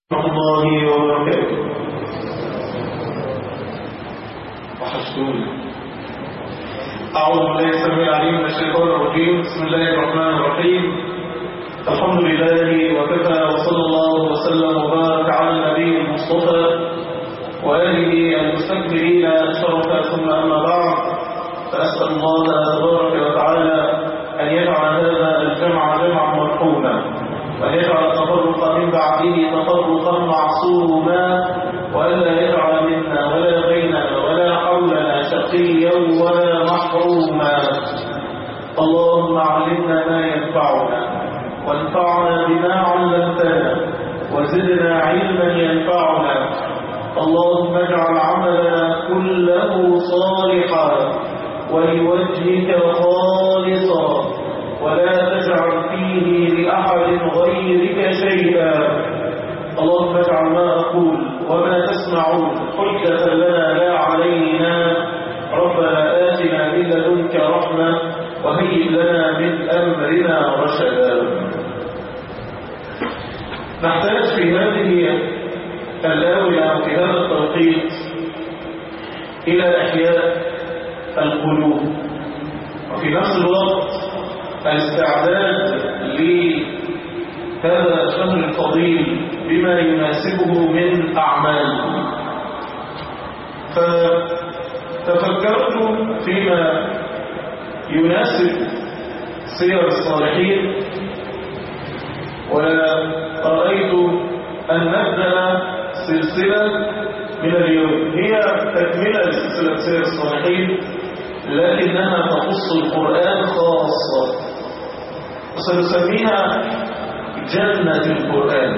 ورحمة الله وبركاته وحشتوني أعوذ بالله السميع العليم من الشيطان الرجيم بسم الله الرحمن الرحيم الحمد لله وكفى وصلى الله وسلم وبارك على النبي المصطفى وآله المستكبرين الشرف ثم أما بعد فأسأل الله تبارك وتعالى أن يجعل هذا الجمع جمعا مرحوما وأن يجعل التفرق من بعده تفرقا معصوما وألا يجعل منا ولا بيننا ولا حولنا شقيا ولا محروما اللهم علمنا ما ينفعنا وانفعنا بما علمتنا وزدنا علما ينفعنا اللهم اجعل عملنا كله صالحا ولوجهك خالصا ولا تجعل فيه لأحد غيرك شيئا اللهم اجعل ما أقول وما تسمعون حجة لنا لا علينا ربنا آتنا من لدنك رحمة وهيئ لنا من أمرنا رشدا نحتاج في هذه الآونة في هذا التوقيت إلى إحياء القلوب وفي نفس الوقت الاستعداد لهذا الشهر الفضيل بما يناسبه من أعمال فتفكرت فيما يناسب سير الصالحين ورأيت أن نبدأ سلسلة من اليوم هي تكملة لسلسلة سير الصالحين لكنها تخص القرآن خاصة وسنسميها جنة القرآن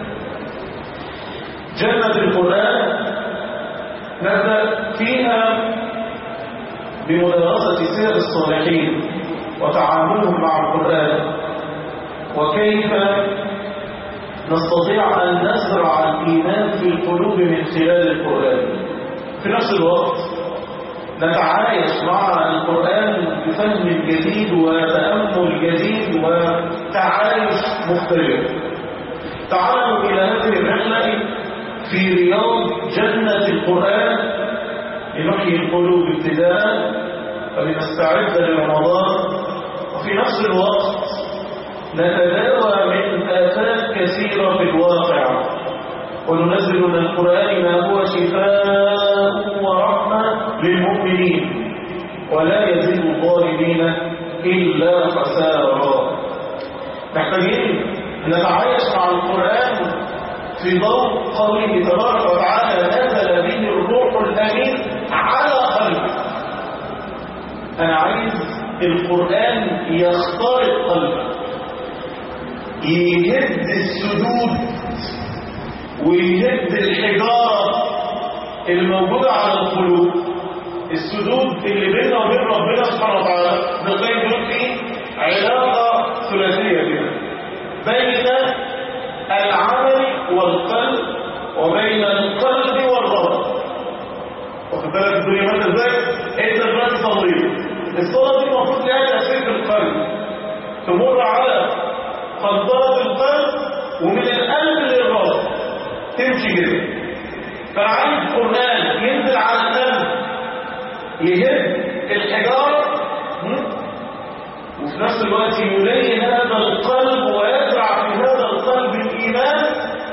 جنة القرآن نبدأ فيها بمدرسة سير الصالحين وتعاملهم مع القرآن وكيف نستطيع أن نزرع الإيمان في القلوب من خلال القرآن في نفس الوقت نتعايش مع القرآن بفهم جديد وتأمل جديد وتعايش مختلف تعالوا إلى هذه الرحلة في رياض جنة القرآن لنحيي القلوب ابتداء ولنستعد لرمضان وفي نفس الوقت نتداوى من آفات كثيرة في الواقع وننزل من القرآن ما هو شفاء ورحمة للمؤمنين ولا يزيد الظالمين إلا خسارا نحتاجين نتعايش مع القرآن في ضوء قوله تبارك وتعالى نزل به الروح الأمين على قلبك أنا عايز القرآن يخترق قلبك يهد السدود ويهد الحجارة الموجودة على القلوب السدود اللي بيننا وبين ربنا سبحانه وتعالى نقيم دول في علاقة ثلاثية كده بين العمل والقلب وبين القلب والرب واخد بالك الدنيا ماشيه ازاي؟ انت دلوقتي صليت الصلاه دي المفروض لها تاثير في القلب تمر على قنطره القلب ومن القلب للرب تمشي كده فانا عايز قرآن ينزل على القلب يهد الحجارة وفي نفس الوقت يلين هذا القلب ويزرع في هذا القلب الإيمان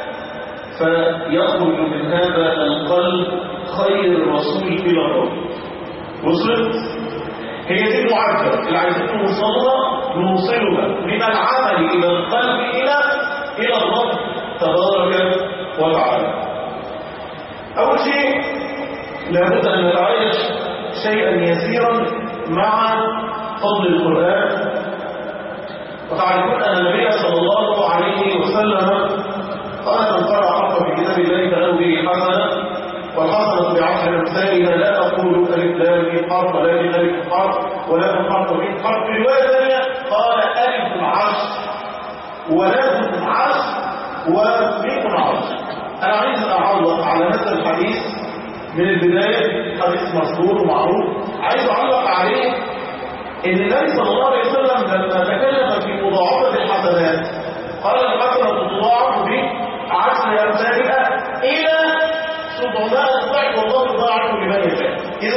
فيخرج من هذا القلب خير الرسول إلى الرب وصلت هي دي المعدة اللي عايزين نوصلها نوصلها من العمل إلى القلب إلى إلى الرب تبارك وتعالى أول شيء لابد أن نتعايش شيئا يسيرا مع فضل القرآن وتعرفون أن النبي صلى الله عليه وسلم قال من قرأ حرفا في كتاب الله فله به حسنة والحسنة بعشر أمثالها لا أقول ألف لام حرف ولا ألف حرف ولا حرف من حرف في رواية ثانية قال ألف عشر ولام عشر ومئة عشر أنا عايز أعلق على هذا الحديث من البداية حديث مشهور ومعروف عايز أعلق عليه إن النبي صلى الله عليه وسلم لما تكلم في مضاعفة الحسنات قال الحسنة تضاعف بعشر أمثال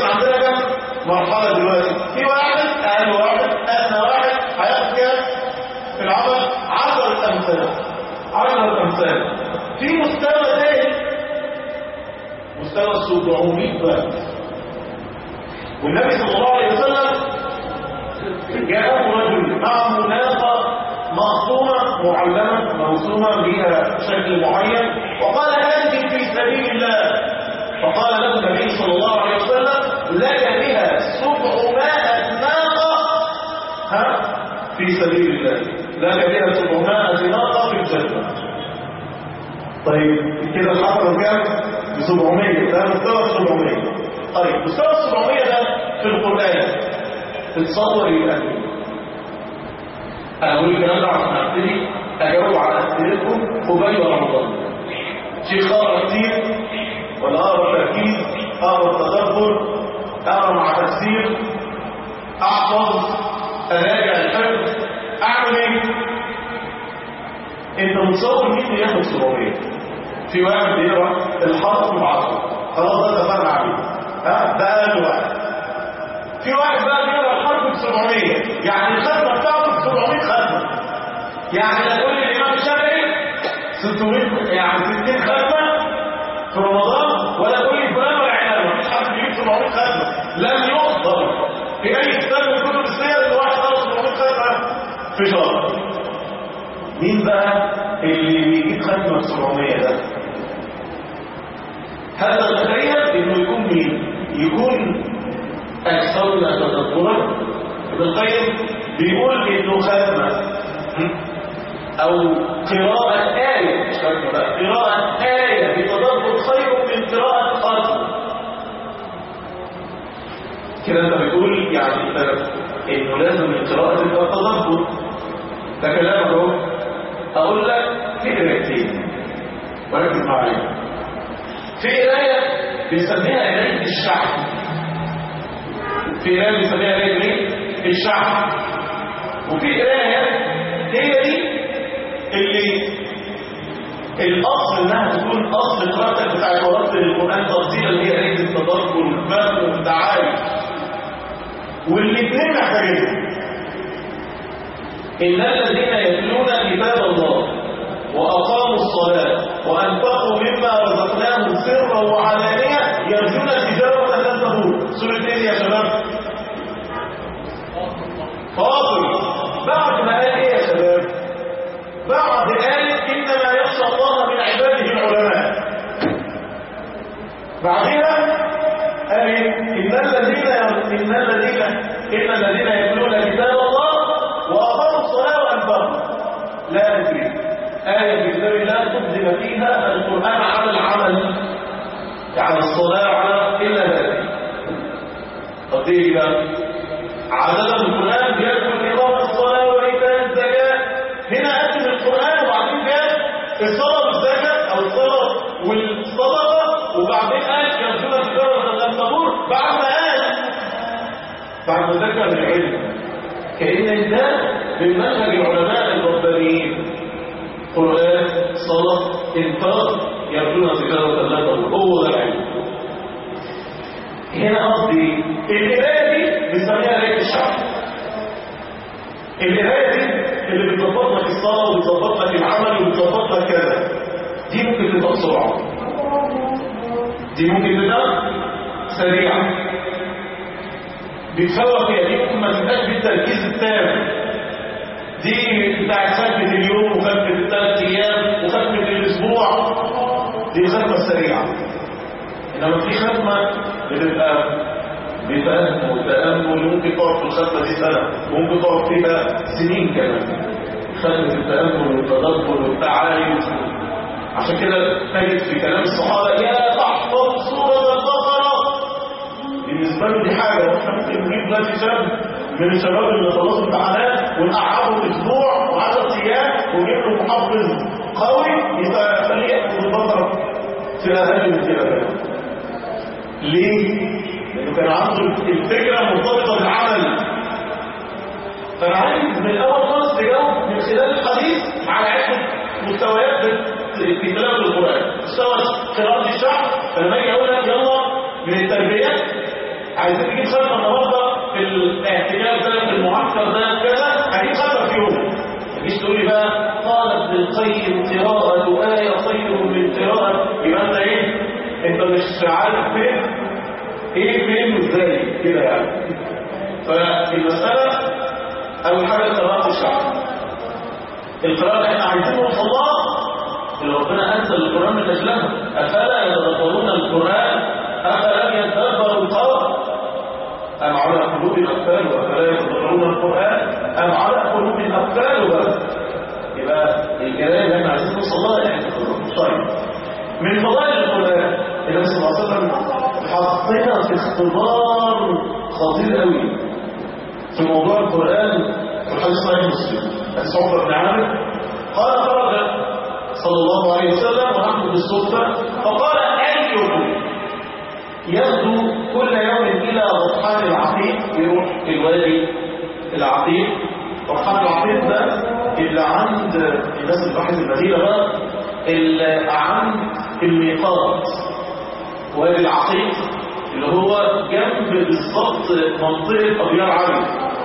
اذا عندنا كم مرحله دلوقتي في واحد اقل واحد ادنى واحد هياخد كام في العمل 10 امثال 10 امثال في مستوى تاني مستوى 700 بقى والنبي صلى الله عليه وسلم جاءه رجل معه ناقه مخصومه معلمه موسومه بها شكل معين وقال هذه في سبيل الله فقال له النبي صلى الله عليه وسلم لك بها سبعمائة ناقة ها في سبيل الله لك بها سبعمائة ناقة في الجنة طيب كده الحفر كام؟ ب 700 ده مستوى 700 طيب مستوى 700 ده في القرآن تتصور يبقى انا بقول الكلام ده عشان ابتدي اجاوب على اسئلتكم قبيل رمضان شيء اقرا كتير ولا اقرا تركيز اقرا تدبر اقرا مع تفسير احفظ اراجع الحفظ اعمل ايه انت متصور مين اللي ياخد 700 في واحد بيقرا الحرف بعشرة خلاص ده اتفقنا عليه ها ده اقل واحد في واحد بقى بيقرا الحرف ب 700 يعني الختمه بتاعته ب 700 ختمه يعني لا تقول لي الامام الشافعي 600 يعني 60 ختمه في رمضان ولا تقول لي فلان ولا علان مفيش حد بيجيب 700 ختمه لم يقدر في اي كتاب من كتب السير ان واحد خلص 700 ختمه في شهر مين بقى اللي بيجيب ختمه ب 700 ده هذا تخيل انه يكون مين يكون اكثرنا تدبرا ابن القيم بيقول انه ختمه او قراءة آية مش ختمه بقى قراءة آية بتدبر خير من قراءة ختمه كده انت بتقول يعني انت انه لازم القراءة تبقى تدبر ده كلام اهو اقول لك في قراءتين وركز معايا في قرايه بنسميها قرايه الشعب في قرايه بنسميها قرايه ايه الشعب وفي قرايه هي دي اللي الاصل انها تكون اصل قراءتك بتاع قراءه القران تفصيلا اللي هي قرايه التدبر والفهم والتعايش والاثنين محتاجين إن الذين يتلون كتاب الله وأقاموا الصلاة وأنفقوا مما رزقناهم سرا وعلانية يرجون تجارة لن تبور سورة إيه يا شباب؟ فاضل بعد ما قال إيه يا شباب؟ بعد قال إنما يخشى الله من عباده العلماء بعدها قال إيه؟ إن الذين إن الذين إن الذين يتلون كتاب الله وأقاموا الصلاة وأنفقوا لا أدري آية في كتاب الله تقدم فيها القرآن على العمل على الصلاة على إلا ذلك طب إيه بقى؟ عادة القرآن بيذكر إقامة الصلاة وإيتاء الزكاة هنا أتم القرآن وبعدين جاء الصلاة والزكاة أو الصلاة والصدقة وبعدين قال يرجون تجارة لن تبور بعد ما قال بعد ما ذكر العلم كأن ده من منهج العلماء الربانيين قرآن صلاة انفاق يرجون تجارة لا تبور هو ده العلم هنا قصدي القرايه دي بنسميها قرايه الشعب القرايه دي اللي بتظبط لك الصلاه وبتظبط لك العمل وبتظبط لك كذا دي ممكن تبقى بسرعه دي ممكن تبقى سريعه بتفوق فيها دي ممكن ما تبقاش بالتركيز التام دي بتاعت ختمه اليوم وختمه الثلاث ايام وختمه الاسبوع دي الختمه السريعه انما في ختمه بتبقى بفهم وتامل ممكن تقعد في الختمه دي سنه ممكن تقعد فيها سنين كمان ختمه التامل والتدبر والتعايش عشان كده تجد في كلام الصحابه يا تحفظ سوره البقره بالنسبه له دي حاجه واحنا ممكن نجيب دلوقتي شاب من الشباب اللي خلصوا امتحانات ونقعده اسبوع و10 ايام ونجيب له محفظ قوي يبقى خليه يحفظ البقره في اقل من كده كمان ليه؟ لأنه كان عنده الفكرة مرتبطة بالعمل فأنا عايز من الأول خالص تجاوب من خلال الحديث على عدة مستويات في تلاوة القرآن مستوى قراءة الشعب فلما أجي أقول لك يلا من التربية عايزين نجيب خلفه النهارده في الاحتجاج ده في المعسكر ده كذا هنجيب خلفه في يوم مش تقول لي بقى قال ابن القيم قراءة آية خير من قراءة يبقى انت ايه؟ انت مش عارف فين؟ ايه فين وازاي كده يعني فالمسألة أول حاجة قراءة الشعب القراءة اللي احنا عايزين نوصل لها اللي ربنا أنزل القرآن من أجلها أفلا يتدبرون القرآن أفلم يتدبروا القول أم على قلوب أقفالها أفلا يتدبرون القرآن أم على قلوب أقفالها يبقى الكلام اللي احنا عايزين نوصل لها يعني طيب من فضائل القرآن النبي صلى الله عليه وسلم حطينا في اختبار خطير قوي في موضوع القرآن في الحديث صحيح مسلم حديث عمر بن عامر قال خرج صلى الله عليه وسلم ونحن بالصدفة فقال أيكم يغدو كل يوم إلى بطحان العقيق يروح الوادي العقيق بطحان العقيق ده اللي عند الناس اللي راحت المدينة بقى اللي عند الميقات وادي العقيق اللي هو جنب بالظبط منطقة أبيار علي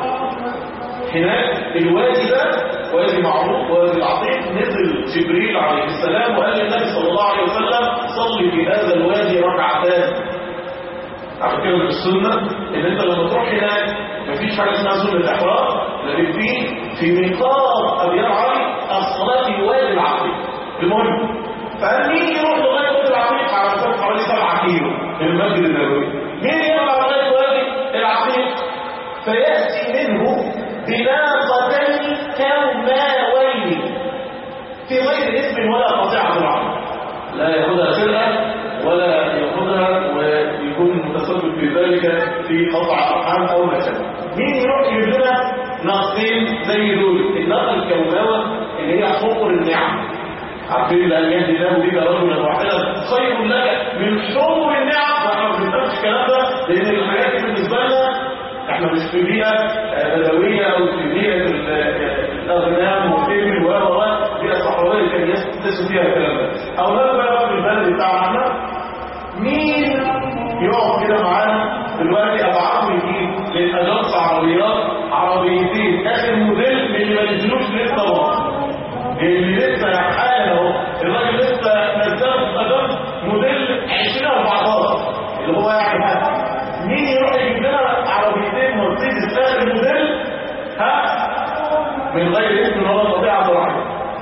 هناك الوادي ده وادي معروف وادي العقيق نزل جبريل عليه السلام وقال للنبي صلى الله عليه وسلم صلي في هذا الوادي ركعتان عشان كده من السنة ان انت لما تروح هناك مفيش حاجة اسمها سنة الاحرام لكن في في ميقات ابيار علي الصلاة في وادي العقيق المهم فقال مين يروح لغاية وادي العقيق على مسافة حوالي 7 كيلو من المسجد النبوي مين يطلع لغاية وادي العقيق فيأتي منه بناقتين كوماوين في غير اسم ولا قطيعة العقل لا ياخذها سرقة ولا ياخذها ويكون متسبب في ذلك في قطع أرحام أو نسب مين يروح يجيب لنا ناقتين زي دول الناقة الكوماوة اللي هي حقر النعم عارفين الأن يهدي الله بك رجلا واحدا خير لك من حمر النعم واحنا ما بنفهمش الكلام ده لأن الحاجات دي بالنسبة لنا احنا مش في بيئة بدوية او في بيئة الاغنام والفيلم و و بيئة صحراوية كان يسوا فيها الكلام ده او لا بقى في البلد بتاعنا مين يقف كده معانا دلوقتي ابعته يجيب للاجانس عربيات عربيتين اخر موديل من اللي ما نزلوش لسه بقى اللي لسه حالا اهو الراجل لسه نزله في اجانس موديل 2014 اللي هو يعني مين يروح يجيب لنا عربيتين مرسيدس اخر موديل ها من غير اسم ان هو طبيعه طبعا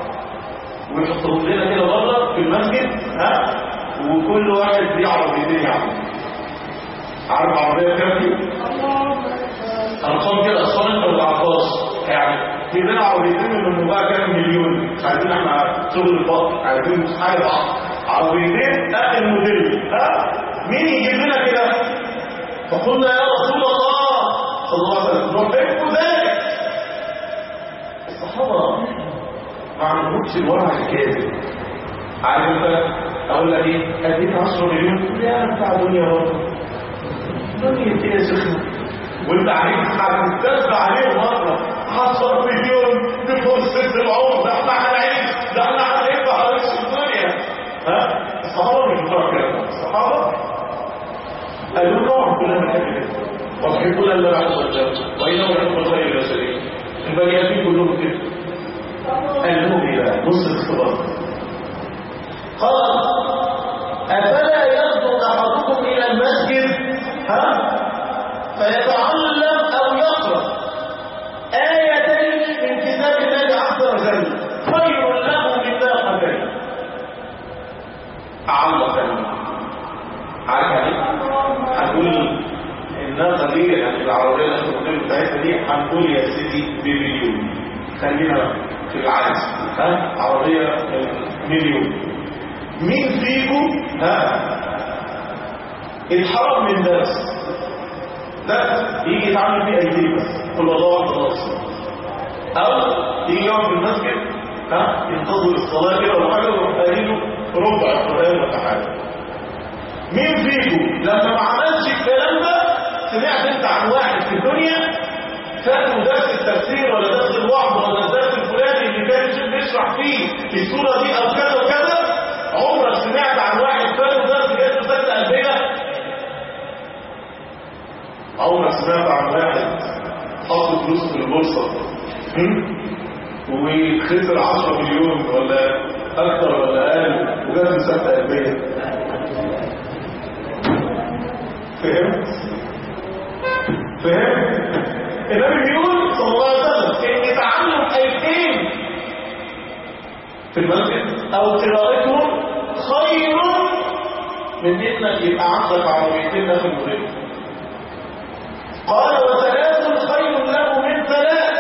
ويحطهم لنا كده بره في المسجد ها وكل واحد ليه عربيتين يعني عارف عربيه كام دي؟ ارقام كده اصلا انت ما تعرفهاش يعني في لنا عربيتين من بقى كام مليون مش عايزين احنا شغل الفقر عايزين حاجه بعض عربيتين اخر موديل ها مين يجيب لنا كده فقلنا يا رسول الله صلى الله عليه وسلم نحب ذلك الصحابة ما عندهمش الورع الكاذب عارف انت اقول لك ايه اديك 10 مليون يا بتاع دنيا برضه دنيا كده سخنه وانت عليك هتستنى عليه مره 10 مليون بفرصه العمر ده احنا هنعيش ده احنا هنعيش على الدنيا ها الصحابه مش بتوع كده الصحابه قالوا له كلنا بنحب كده وتحبون الله عز وجل وإنه يحب الخير يا سليم البني آدمين كلهم كده قال لهم ايه بقى نص الاختبار قال أفلا يخرج أحدكم إلى المسجد ها فيتعلم أو يقرأ آيتين من كتاب الله عز وجل خير له من ناقتين أعلق عارف يعني هنقول الناقة دي يعني العربية اللي احنا بتاعتها دي هنقول يا سيدي بمليون خلينا في العدد ها عربية مليون مين فيكم ها اتحرم من درس لا يجي يتعامل فيه ايديه بس كل الله خلاص او يجي يقعد في المسجد ها ينتظر الصلاه كده ولا حاجه ويروح قايل له ربع القران ولا حاجه مين فيكم لما ما عملش الكلام ده سمعت انت عن واحد في الدنيا فاته درس التفسير ولا درس الوعظ ولا الدرس الفلاني اللي كان الشيخ بيشرح فيه السوره دي او كذا وكذا عمرك سمعت عن واحد فاته درس جات له سكته قلبيه عمرك سمعت عن واحد حط فلوس في البورصة هم؟ وخسر 10 مليون ولا أكتر ولا أقل وجاب مسافة قلبية فهمت؟ فهمت؟ النبي بيقول صلى الله عليه وسلم إن تعلم آيتين في المسجد أو قراءتهم خير من إنك يبقى عندك عربيتين داخل المدرسة قال وثلاث خير له من ثلاث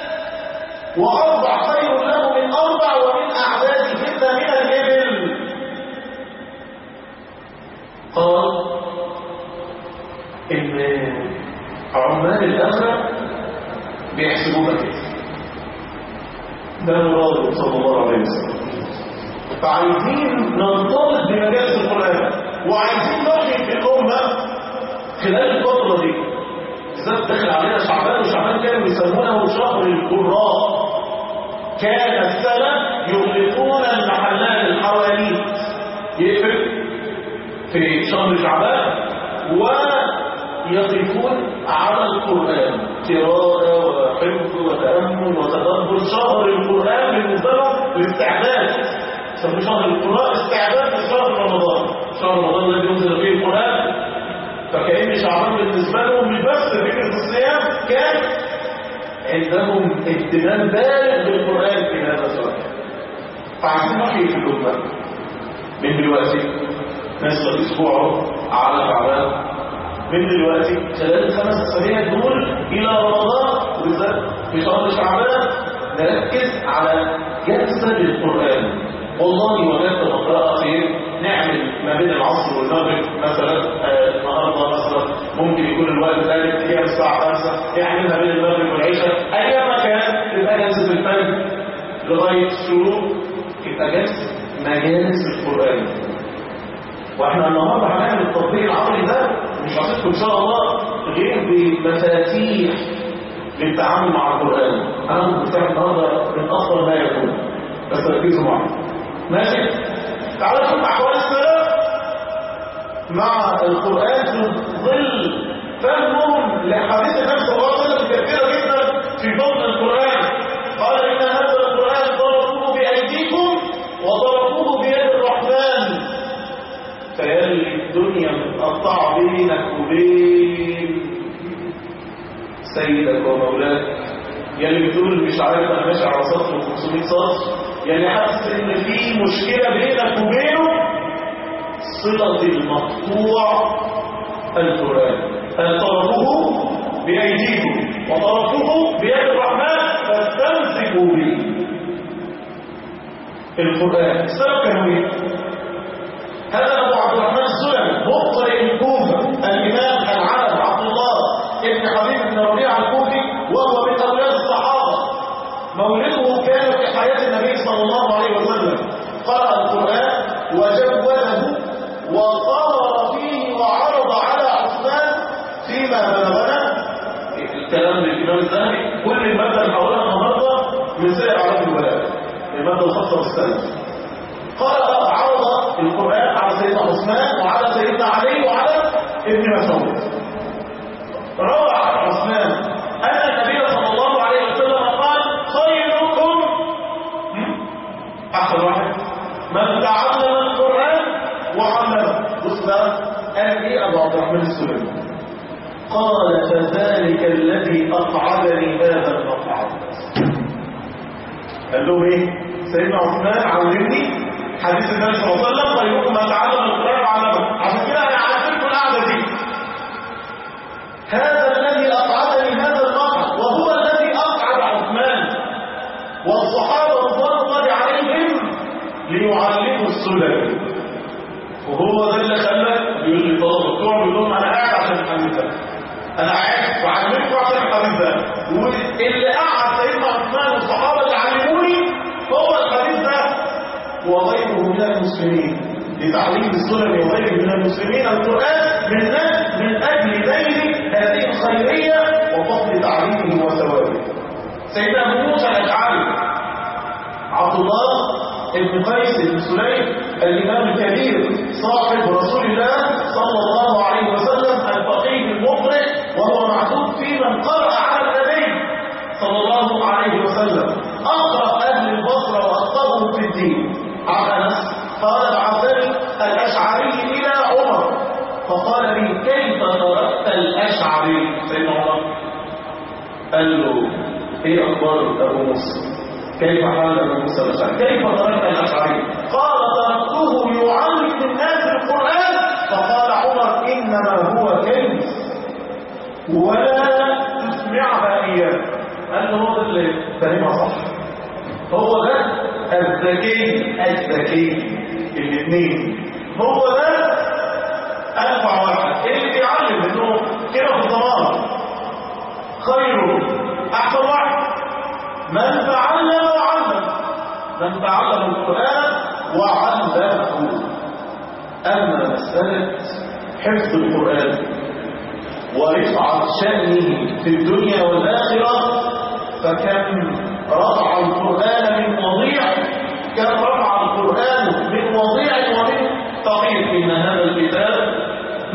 وأربع خير له من أربع ومن أعدادهن من الإبل قال إن عمال الآخرة بيحسبوها كده ده مراد صلى الله عليه وسلم فعايزين ننطلق بمجالس القرآن وعايزين نرغب في الأمة خلال الفترة دي بالذات دخل علينا شعبان وشعبان كانوا يسمونه شهر القراء كان السنة يغلقون المحلات الحواليت يقفل في شهر شعبان ويقفون على القرآن قراءة وحفظ وتأمل وتدبر شهر القرآن بالنسبة لهم الاستعداد سموا شهر القراء استعداد لشهر رمضان شهر رمضان الذي ينزل فيه القرآن فكأن شعبان بالنسبة لهم مش بس فكرة الصيام كان عندهم اهتمام بالغ بالقرآن في هذا الشهر فعايزين نحيي في الأمة من دلوقتي نصل أسبوعه على شعبان من دلوقتي خلال الخمس أسابيع دول إلى رمضان وبالذات في شهر شعبان نركز على جلسة للقرآن والله وجدت مقرأة خير نعمل ما بين العصر والمغرب مثلا آه، النهارده مثلا ممكن يكون الوقت ثالث هي الساعة 5 يعني ما بين المغرب والعشاء أي مكان تبقى جلسة الفجر لغاية الشروق يبقى جلسة مجالس القرآن واحنا النهارده هنعمل التطبيق العملي ده مش هسيبكم ان شاء الله غير بمفاتيح للتعامل مع القرآن انا بتاع النهارده من افضل ما يكون بس ركزوا معايا ماشي تعالوا نشوف احوال السلف مع القرآن في ظل فهمهم لحديث النبي صلى الله عليه وسلم كثيرة جدا في بطن القرآن قال إن هذا القرآن ضربوه بأيديكم وضربوه بيد الرحمن فيلي الدنيا متقطعة بينك وبين سيدك ومولاك يلي بتقول مش عارف انا ماشي على سطر 500 سطر يعني حاسس ان في مشكله بينك وبينه صله المقطوع القران طرفه بايديكم وطرفه بيد الرحمن فاستمسكوا به القران السبب كانوا ايه؟ هذا ابو عبد الرحمن السلمي مقرئ الكوفه الامام العالم عبد الله ابن حبيب بن ربيعه الكوفي وهو من اولاد الصحابه مولده كان في حياه النبي صلى الله عليه وسلم قرأ القرآن وجوده وقرر فيه وعرض على عثمان فيما بلغنا الكلام للإمام الذهبي كل المادة اللي حولها النهارده من سائر على الولاء المادة الخاصة بالسند قرأ عرض القرآن على سيدنا عثمان وعلى سيدنا علي وعلى ابن مسعود روى عن عثمان أن النبي صلى الله عليه وسلم قال خيركم أحسن واحد من تعلم القرآن وعلمه بص بقى قال إيه أبو عبد الرحمن السلمي قال فذلك الذي أقعدني هذا المقعد قال له إيه سيدنا عثمان علمني حديث النبي صلى الله عليه وسلم خيركم من تعلم القرآن وعلمه عشان كده أنا عارفين القعدة دي هذا الذي أقعدني هذا المقعد وهو الذي أقعد عثمان والصحابة رضوان الله عليهم ليعلموا السنن وهو ده اللي خلى بيقول لي طلبه بتوع بيقول لهم انا قاعد عشان الحديث ده انا قاعد وعلمكم عشان الحديث ده واللي قعد سيدنا عثمان والصحابه اللي علموني هو الحديث ده وغيره من المسلمين لتعليم السنن وغيره من المسلمين القرآن من أجل من أجل نيل هذه الخيرية وفضل تعليمه وثوابه سيدنا أبو موسى الأشعري عبد الله بن قيس بن سليم الإمام الكبير صاحب رسول الله صلى الله عليه وسلم الفقيه المقرئ وهو بعثني الأشعري إلى عمر فقال لي كيف تركت الأشعري سيدنا عمر قال له ايه اخبار ابو موسى كيف حال ابو موسى الاشعري كيف تركت الاشعري قال تركته يعلم الناس القران فقال عمر انما هو كنز ولا تسمعها اياه قال له هو اللي فاهمها صح هو ده الذكي الذكي الاثنين هو ده انفع واحد اللي بيعلم انه كده في الضمان خير احسن واحد من تعلم وعلم من تعلم القران وعلمه اما مساله حفظ القران ورفعه شانه في الدنيا والاخره فكم رفع القران من وضيع كم رفع القران من وضيع ومن فقير ان هذا الكتاب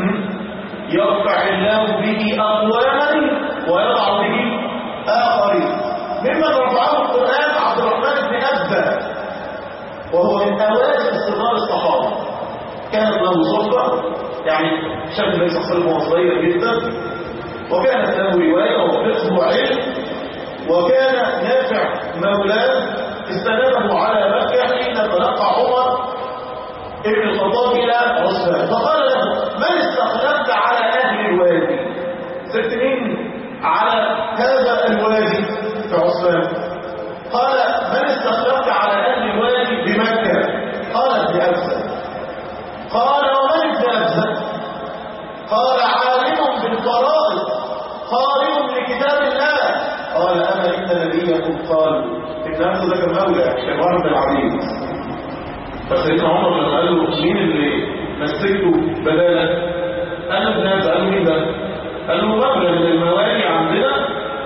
يرفع الله به اقواما ويضع به آخرين ممن رفعه القرآن عبد الرحمن بن أبا وهو من أوائل صغار الصحابة كانت له صحبة يعني شاب النبي صلى الله عليه وسلم وهو صغير جدا وكانت له رواية وفقه وعلم وكان نافع مولاه استناده على مكة حين تلقى عمر ابن الخطاب إلى عثمان فقال له من استخلفت على أهل الوادي ست مين على هذا الوادي في عثمان قال من استخلفت على اهل الوادي بمكه قال ابن ابزه قال ومن ابن ابزه قال عالم بالفرائض قارئ لكتاب الله قال اما ان نبيكم قال ابن ابزه ده كان مولى شباب بن العبيد فسيدنا عمر لما قال له مين اللي مسكته بداله قال ابن ابزه قال له مين ده قال له مولى من الموالي عندنا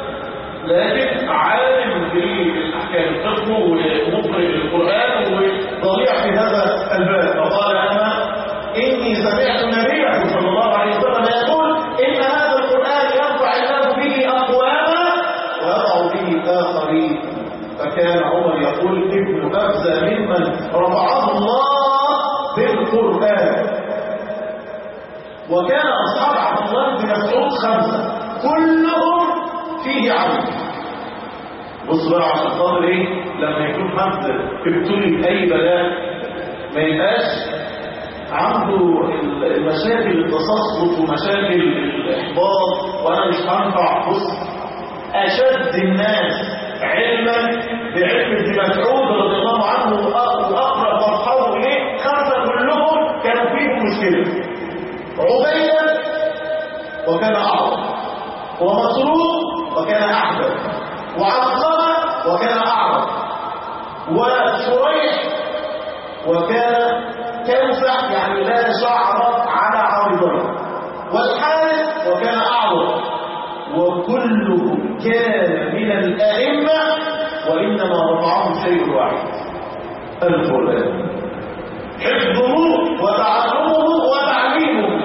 لكن عالم بالاحكام الفقه ومقرئ القران وضليع في هذا الباب فقال انا اني سمعت النبي صلى الله عليه وسلم يقول ان هذا القران يرفع الله به اقواما ويضع به اخرين فكان عمر يقول ابن ابزه ممن رفعه الله بالقران وكان اصحاب عبد الله بن مسعود خمسه كلهم فيه عبد بص بقى عشان خاطر ايه لما يكون حد ابتلي باي بلاء ما يبقاش عنده المشاكل التسخط ومشاكل الاحباط وانا مش هنفع بص اشد الناس علما بعلم ابن مسعود رضي الله عنه واقرب اصحابه اليه خمسه كلهم كانوا فيهم مشكله عبيده وكان اعظم ومسروق وكان احدث وعلقمه وكان اعرض وشريح وكان كنفع يعني لا شعر على عارضه والحارث وكان اعرض وكلهم كان من الائمه وانما رفعهم شيء واحد القران حفظه وتعلمه وتعليمه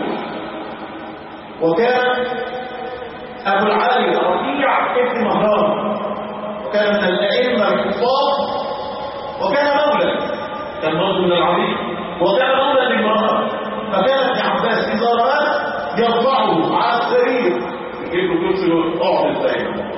وكان أبو العالي رفيع ابن مهران وكان من الأئمة الحفاظ وكان مولى كان برضه من العبيد وكان مولى للمرأة فكان ابن عباس إذا مات يرفعه على السرير يجيب له كرسي اقعد ازاي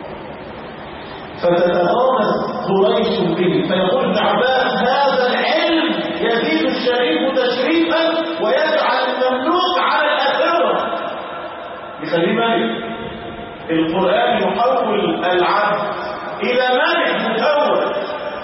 فتتغامز قريش به فيقول ابن عباس هذا العلم يزيد الشريف تشريفا ويجعل المملوك على الأثرة يخليه ملك القرآن يحول العبد إلى ملك مكون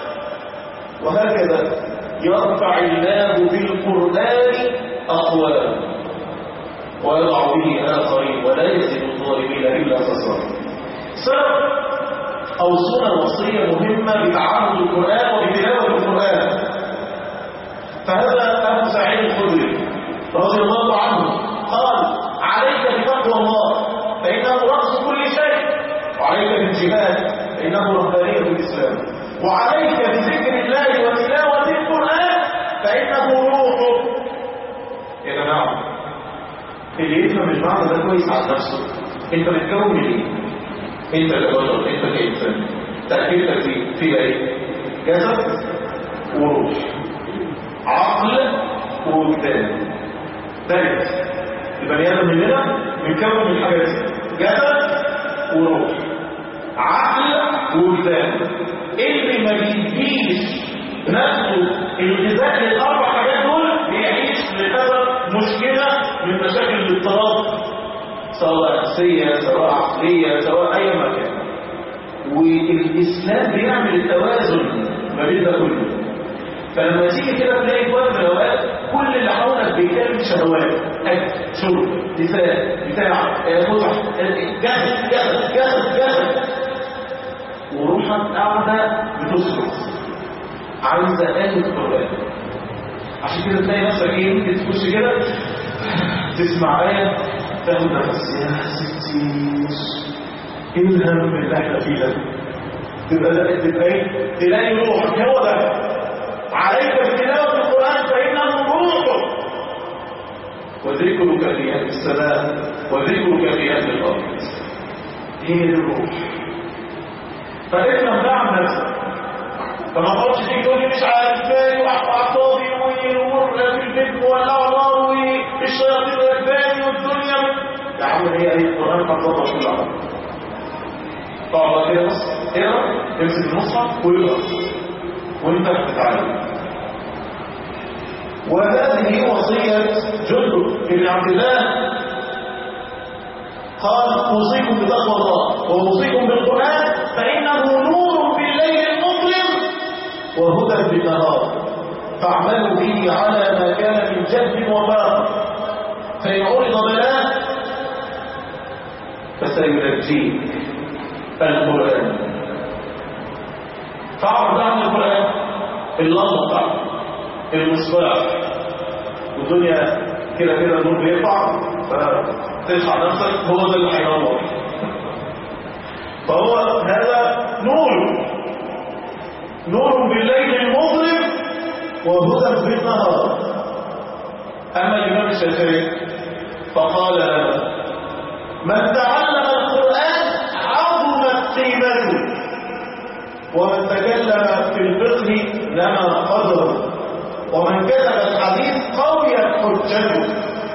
وهكذا يرفع الله بالقرآن أقوام ويضع به آخرين ولا يزيد الظالمين إلا خسارة سبب أوصونا وصية مهمة بتعامل القرآن وبتلاوة القرآن فهذا أبو سعيد الخدري رضي الله عنه قال عليك بتقوى الله فإنه رأس كل شيء وعليك بالجهاد فإنه رهبانية الإسلام وعليك بذكر الله وتلاوة القرآن فإنه روح يا جماعة اللي يفهم المعنى ده كويس على نفسه انت بتكون من ايه؟ انت كبشر انت كإنسان تأكيدك فيه فيها ايه؟ جسد وروح عقل ووجدان ثالث البني ادم مننا بيتكون من حاجات جسد وروح عقل ووجدان اللي ما بيديش نفسه الغذاء للاربع حاجات دول بيعيش لسبب مشكله من مشاكل الاضطراب سواء نفسيه سواء عقليه سواء اي مكان والاسلام بيعمل التوازن ما بين ده كله فلما تيجي كده تلاقي في وقت من الاوقات كل اللي حولك بيتكلم شهوات اكل شرب نساء بتاع متع جهل جهل جهل جهل وروحك قاعده بتصرف عايزه آية القرآن عشان كده تلاقي نفسك ايه ممكن تخش كده تسمع آية تاخد نفس يا ستي ايه الهم اللي احنا فيه ده تبقى ده تبقى ايه تلاقي روحك هو ده عليك بتلاوة القرآن فإنه روح وذكرك في أهل السماء وذكرك في أهل الأرض هي الروح فإذا دع نفسك فما تقعدش تيجي تقول لي مش عارف بالي واعصابي والامور في البيت ولا نار والشياطين والباني والدنيا يا عم هي ايه القران خططها كل عمر تقعد كده بص اقرا امسك المصحف واقرا وانت بتتعلم وهذه وصية جندب بن عبد الله قال أوصيكم بتقوى الله وأوصيكم بالقرآن فإنه نور في الليل المظلم وهدى بالنهار فاعملوا به على ما كان من جهد وبار فإن عرض بلاء فسينجيك القرآن فاعرض عن القرآن اللمبة بتاعته المصباح والدنيا كده كده النور بيقطع فتلحق نفسك هو ده اللي هينور فهو هذا نور نور بالليل المظلم وهدى بالنهار اما الامام الشافعي فقال من تعلم القران عظمت قيمته ومن تكلم في الفقه لما قدره ومن كتب الحديث قويت حجته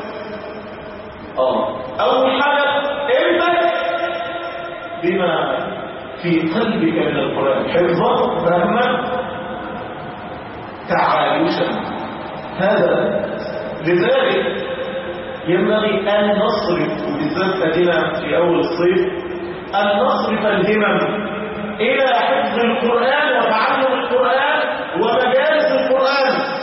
اه اول حاجه ابدا بما في قلبك من القران حفظا فهما تعايشا هذا لذلك ينبغي ان نصرف وبالذات ادينا في اول الصيف ان نصرف الهمم الى حفظ القران وتعلم القران ومجالس القران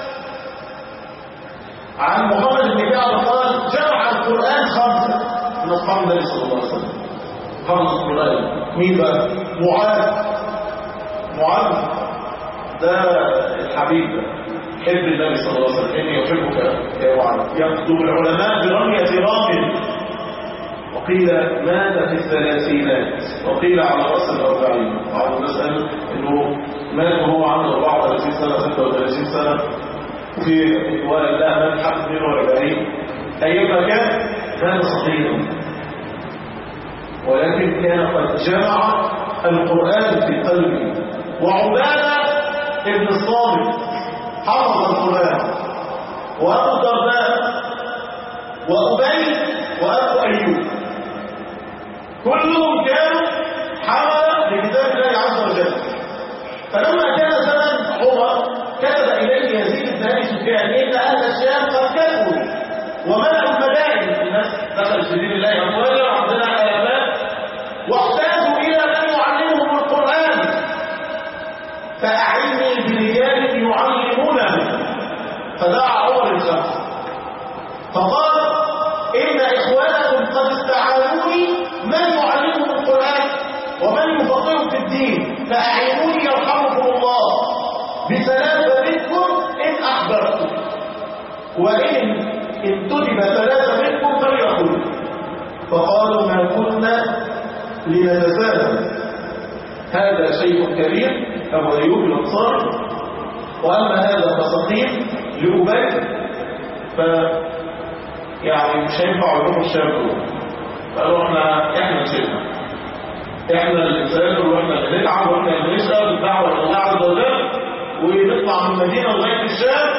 عن محمد بن كعب قال جمع القرآن خمسة من أصحاب النبي صلى الله عليه وسلم خمس القرآن مين بقى؟ معاذ معاذ ده الحبيب ده حب النبي صلى الله عليه وسلم إني أحبك يا معاذ يكتب العلماء برمية رام وقيل مات في الثلاثينات وقيل على رأس الأربعين بعض الناس قال إنه مات وهو عنده 34 سنة 36 سنة في ولا من حق 42 أيما كان كان صغيرا ولكن كان قد جمع القرآن في قلبه وعبادة ابن الصامت حفظ القرآن وأبو الدرداء وأبي وأبو أيوب كلهم كانوا حملة لكتاب الله عز وجل فلما كان زمن عمر كتب إليه يزيد الثاني سفيان إن أهل الشام قد كفروا ومنعوا المدائن الناس دخل في دين الله أموالا وعندنا آلافات واحتاجوا إلى من يعلمهم القرآن فأعني برجال يعلمونه فدعا عمر الخمس فقال إن إخوانكم قد استعانوني من يعلمهم القرآن ومن يفقههم في الدين فأعينوني يرحمكم الله بثلاثة منكم إن أحببتم وإن انتدب ثلاثة منكم فليقول فقالوا ما كنا لنتساهل هذا شيء كبير أبو أيوب الأنصاري وأما هذا فسقيم لأبي ف يعني مش هينفع يروحوا الشام دول فقالوا احنا احنا نشيلنا احنا اللي نسافر واحنا اللي نتعب واحنا اللي نشتغل الدعوه لله عز وجل ونطلع من المدينة لغاية الشام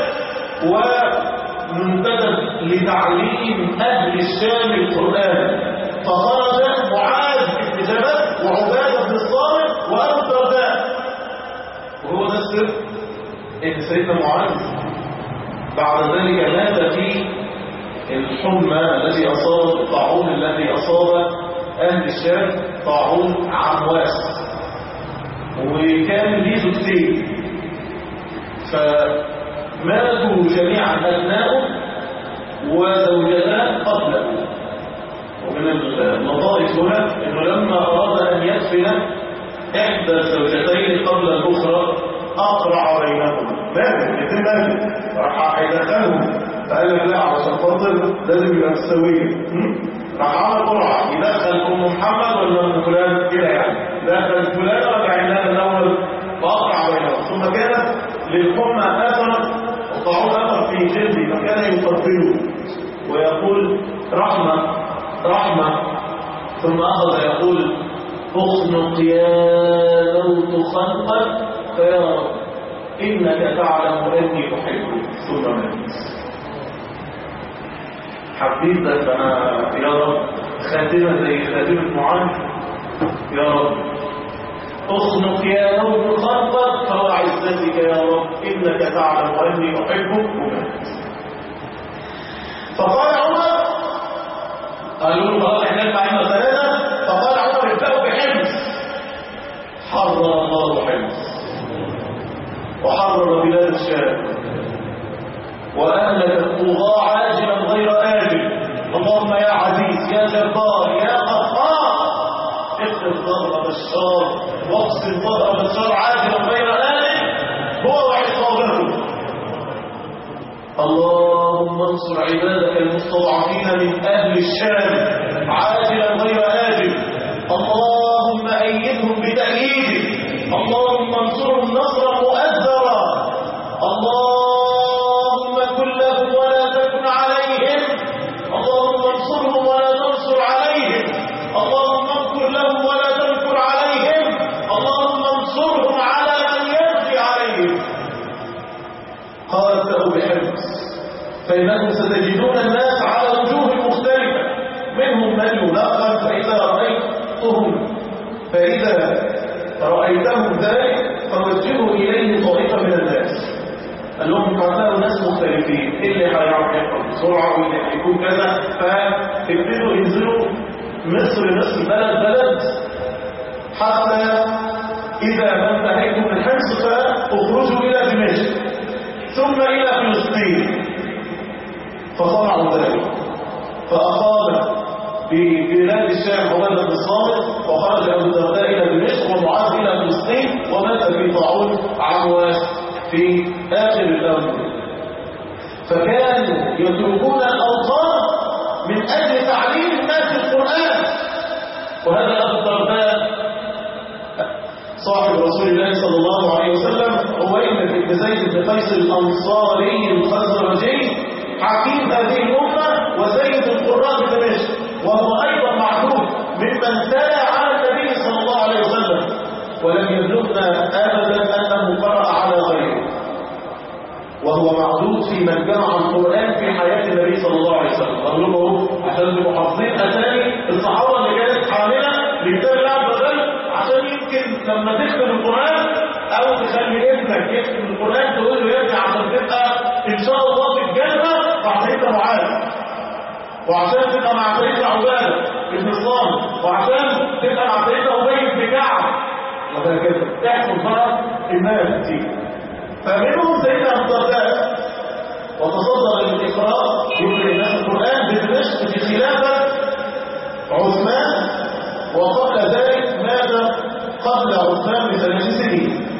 ومنتدب لتعليم أهل الشام القرآن فخرج معاذ بن جبل وعبادة بن الصامت وأبو الدرداء وهو ده السر إن سيدنا معاذ بعد ذلك مات في الحمى الذي أصاب الطاعون الذي أصاب أهل الشام طاعون عمواس وكان ليه زوجتين فماتوا جميعا أبناؤه وزوجتان قبله ومن اللطائف هنا أنه لما أراد أن يدفن إحدى الزوجتين قبل الأخرى أقرع بينهما ماتوا الاثنين ماتوا راح هيدخلهم فقال لك لا عشان خاطر لازم يبقى مستوية راح عمل قرعة يدخل أم محمد ولا أم فلان كده يعني دخل فلان رجع لها الأول فأقرع بينهم ثم كانت للحمى أثر وطاعون أثر في جلدي فكان يقبله ويقول رحمة رحمة ثم أخذ يقول اخنق يا موت خنقا فيا رب إنك تعلم أني أحبك ثم مات حبيبك أنا يا رب خاتمة زي خاتمة معاذ يا رب اخنق يا موت خنقا فهو عزتك يا رب إنك تعلم أني أحبك ومات فقال عمر قالوا له خلاص احنا معنا ثلاثة فقال عمر ابدأوا بحمص حرر الله حمص وحرر بلاد الشام وأهلك الطغاة عاجلا غير آجل اللهم يا عزيز يا جبار يا قهار اقتل ظهر بشار واقسم ظهر بشار عاجلا غير آجل هو وعصابته اللهم انصر عبادك المستضعفين من أهل الشام عاجلا غير آجل اللهم أيدهم بتأييدك اللهم انصرهم نصرا مؤثرا اللهم كن لهم ولا تكن عليهم اللهم انصرهم ولا تنصر عليهم اللهم امكر لهم ولا تمكر عليهم اللهم انصرهم على من يبغي عليهم قال ابدأوا بحرص فإنكم ستجدون الناس على وجوه مختلفة منهم من يلاقى فإذا رأيتهم فإذا رأيتهم ذلك فوجهوا إليه طريقة من الناس قال لهم هتلاقوا ناس مختلفين إيه اللي هيعرف يقرأ بسرعة واللي هيكون كذا فابتدوا ينزلوا مصر مصر بلد بلد حتى إذا ما انتهيتم من حمص فاخرجوا إلى دمشق ثم إلى فلسطين فصنعوا ذلك فأقام ببلاد الشام عبادة بن الصامت وخرج أبو الدرداء إلى دمشق ومعاذ إلى فلسطين ومات في طاعون عمواس في آخر الأمر فكانوا يتركون الأوطان من أجل تعليم الناس القرآن وهذا أبو الدرداء صاحب رسول الله صلى الله عليه وسلم عويمة بن زيد بن قيس الأنصاري الخزرجي حكيم هذه الأمة وسيد القراء بدمشق وهو أيضا معروف ممن تلا على النبي صلى الله عليه وسلم ولم يبلغنا أبدا أنه قرأ على غيره وهو معدود في من جمع القرآن في حياة النبي صلى الله عليه وسلم أقول له عشان تبقوا حافظين أسامي الصحابة اللي كانت حاملة لكتاب الله عز وجل عشان يمكن لما تختم القرآن أو تخلي ابنك يختم القرآن تقول له يا ابني عشان تبقى إن شاء الله في الجنة مع سيدنا معاذ وعشان تبقى مع سيدنا عبادة بن الصامت وعشان تبقى مع سيدنا أبي بن كعب وهكذا تحفظ بقى الناس كتير فمنهم سيدنا أبو الدرداء وتصدر للإقراء يقرأ الناس القرآن بدمشق في خلافة عثمان وقبل ذلك ماذا قبل عثمان بثلاث سنين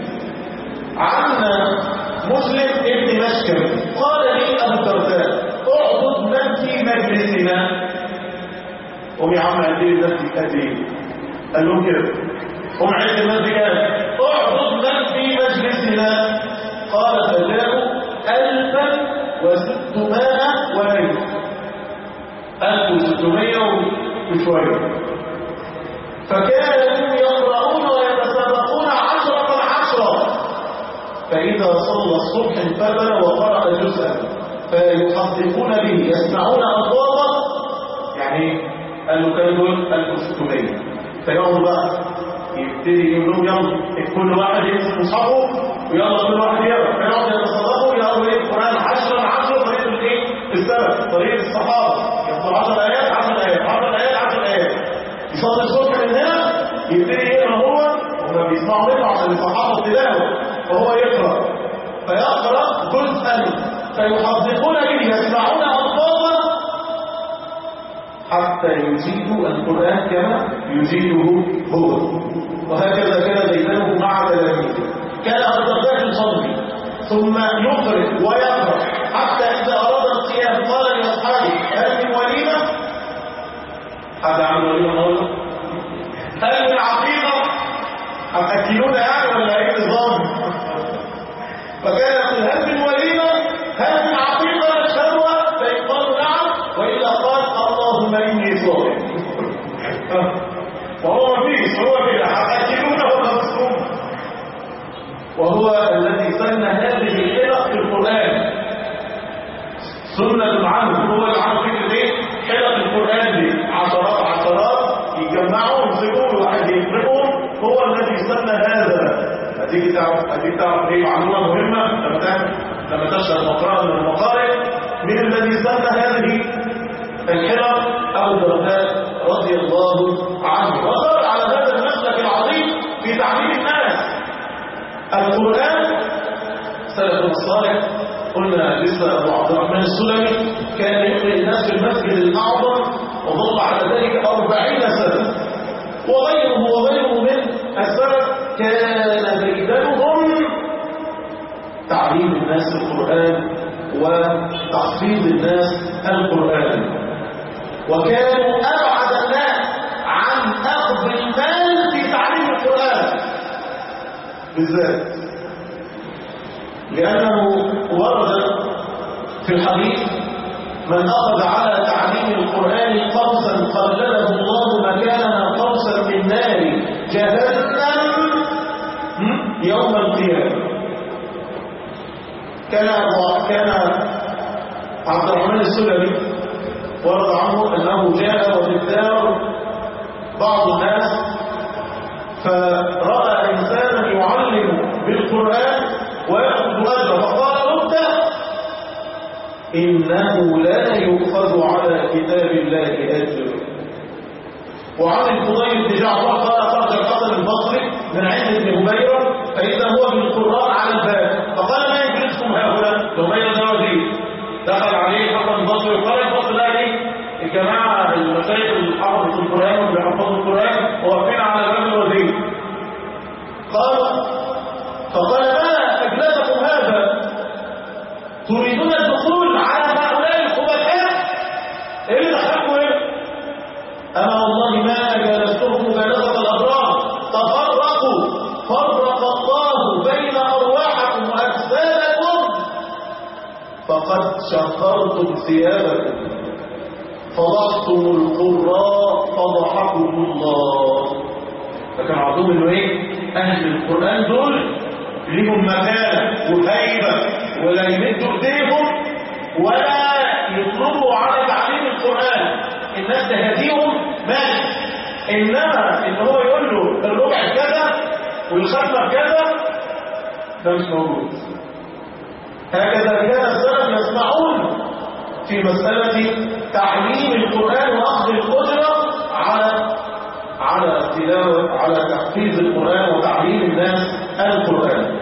عنا مسلم ابن مشكل قال لي أبو الدرداء اعبد من في مجلسنا قوم يا عم قد ايه الناس دي قد ايه قال لهم كده قوم عد الناس دي كام اعبد من في مجلسنا قال فجاءوا ألفا وستمائة ومئة ألف وستمائة وشوية فكانوا يقرؤون ويتسابقون عشرة عشرة فإذا الصبح انفتن وقرأ جزءا فيحققون به يسمعون أصواتا يعني قالوا كانوا دول 1600 فيقعدوا بقى يبتدي يقول لهم يلا كل واحد يمسك مصحفه ويلا كل واحد يقرا فيقعد يتصرفوا يقروا ايه القران 10 10 طريقه الايه؟ السلف طريقه الصحابه يقروا 10 ايات 10 ايات 10 ايات 10 ايات يصلي الصبح من هنا يبتدي يقرا هو هما بيسمعوا منه عشان يصححوا التلاوه فهو يقرا فيقرا جزءا فيحققون به يسمعون الفاظا حتى يجيدوا القرآن كما يجيده هو وهكذا كان زيدانه مع تلاميذه كان الدرداء يصلي ثم يقرئ ويقرأ حتى إذا أراد القيام قال لأصحابه هل من وليمة؟ حد عمل وليمة النهارده؟ هل من عقيقة؟ هتأكلونا يعني ولا إيه نظام؟ فكان يقول هل من وليمة؟ هل من عقيقة نشهدها؟ فإن قالوا نعم وإلا قال اللهم إني صائم وهو فيه هو كده هتأكلونه ولا مصروم وهو الذي سن هذه الحلق في القرآن سنة عنه هو اللي عمل فكرة ايه؟ حلق القرآن دي عشرات عشرات يجمعوا يمسكوا واحد يفرقهم هو الذي سن هذا هتيجي تعرف هتيجي تعرف ايه معلومة مهمة لما تعمل لما تشرح مقرأ من المقارئ من الذي سن هذه الحلق أبو الدرداء رضي الله عنه وصار على هذا المسلك العظيم في تعليم الناس القرآن سلف الصالح قلنا لسه أبو عبد الرحمن السلمي كان يقرأ الناس في المسجد الأعظم وظل على ذلك أربعين سنة وغيره وغيره من السلف كان بيدنهم تعليم الناس القرآن وتحفيظ الناس القرآن وكانوا أبعد الناس عن أخذ المال في تعليم القرآن بالذات لأنه ورد في الحديث من أخذ على تعليم القرآن قوسا قلله الله مكانها قوسا من نار جهنم يوم القيامة كان كان عبد الرحمن السلمي ورد عنه أنه جاء وفي الدار بعض الناس فرأى إنسانا يعلم بالقرآن ويأخذ أجره فقال ابدأ إنه لا يؤخذ على كتاب الله أجر وعن الفضيل بن جعفر قال خرج الحسن البصري من عند ابن هبيره فإذا هو بالقراء على الباب فقال ما يجلسكم هؤلاء هبيره ده وزير دخل عليه حسن البصري وقال البصري لا ليه الجماعه المشايخ اللي حفظوا القران واللي بيحفظوا القران واقفين على باب الوزير قال فقال ما اجلسكم هذا تريدون الدخول على هؤلاء الخبثاء ايه اللي دخلكم ايه اما والله ما جالستهم مجالسه الابرار تفرقوا فرق الله بين ارواحكم واجسادكم فقد شقرتم ثيابكم فضحتم القراء فضحكم الله فكان عندهم انه ايه اهل القران دول ليهم مكانه وهيبه ولا يمدوا ايديهم ولا يطلبوا على تعليم القران الناس تهديهم ماشي انما ان هو يقول له الربع كذا والختمه كذا ده مش موجود هكذا كان السلف يصنعون في مسألة تعليم القرآن وأخذ القدرة على على تلاوة على تحفيظ القرآن وتعليم الناس القرآن.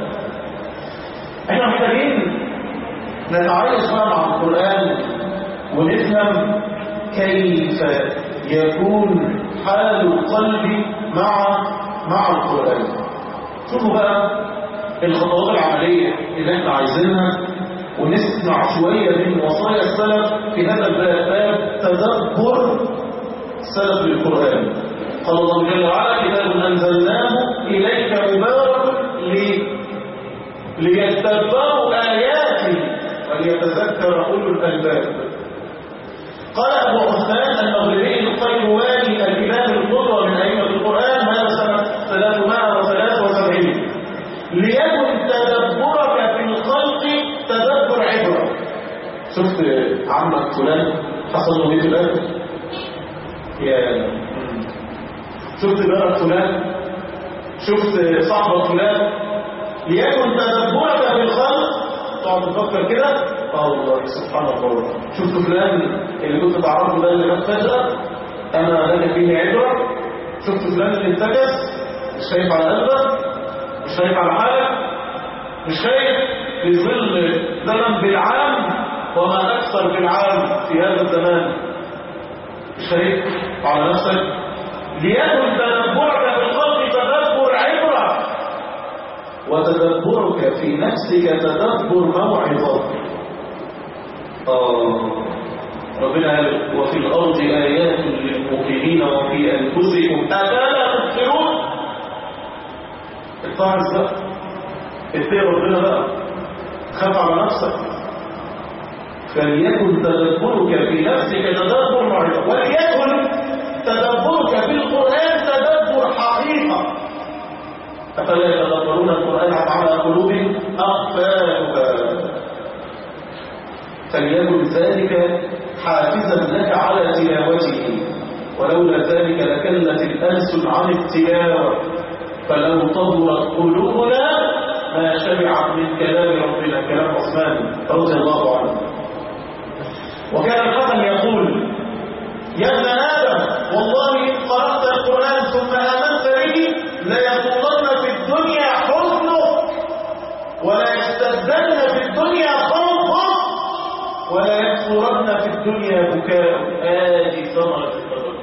احنا محتاجين نتعايش بقى مع القرآن ونفهم كيف يكون حال القلب مع مع القرآن. شوفوا بقى الخطوات العملية اللي احنا عايزينها ونسمع شوية من وصايا السلف في هذا الباب باب تدبر سلف القرآن قال الله جل وعلا كتاب أنزلناه إليك مبارك لي ليتدبروا آياته وليتذكر أولو الألباب قال أبو عثمان المغربي القيرواني الإمام القدوة من أئمة القرآن هذا سنة 373 ليكن تدبرك في الخلق شفت عمك فلان حصل له ايه في الاخر يا شفت جارك فلان شفت صاحبك فلان ليكن تدبرك في الخلق تقعد تفكر كده اه والله سبحان الله شفت فلان اللي كنت تعرفه ده اللي مات فجأة انا لك فيه عبرة شفت فلان اللي انتكس مش خايف على قلبك مش خايف على حالك مش خايف في ظل زمن بالعام وما اكثر بالعام في هذا الزمان مش خايف على نفسك ليكن تدبرك في الخلق تدبر عبرة وتدبرك في نفسك تدبر موعظة آه ربنا قال وفي الأرض آيات للمؤمنين وفي أنفسكم أفلا تبصرون اتعظ بقى اتقي ربنا بقى خاف على نفسك فليكن تدبرك في نفسك تدبر موعظة وليكن تدبرك في القرآن تدبر حقيقة أفلا يتدبرون القرآن على قلوب أقفالها فليكن ذلك حافزا لك على تلاوته ولولا ذلك لكلت الألسن عن التلاوة فلو طهرت قلوبنا ما شبعت من كلام ربنا كلام عثمان رضي الله عنه وكان الحسن يقول يا ابن آدم والله إن قرأت القرآن ثم آمنت به ليطولن في الدنيا حزنك ولا يستبدلن في الدنيا خوفك ولا يكثرن في الدنيا بكاء آدي ثمرة التدبر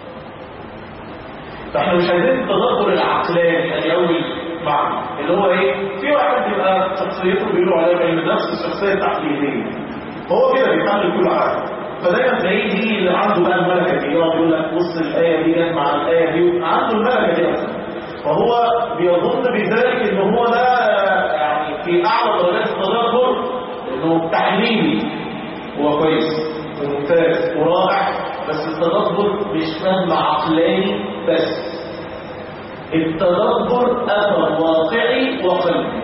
فاحنا مش عايزين التدبر العقلاني ادي اول معنى اللي هو ايه في واحد بيبقى شخصيته بيقولوا عليها علم النفس الشخصيه التحليليه هو كده بيحلل كل حاجه فدايما تلاقيه دي اللي عنده بقى الملكه دي يقعد يقول لك بص الايه دي جت مع الايه دي عنده الملكه دي اصلا فهو بيظن بذلك ان هو ده يعني في اعلى درجات التدبر انه تحليلي هو كويس وممتاز ورائع بس التدبر مش فهم عقلاني بس التدبر اثر واقعي وقلبي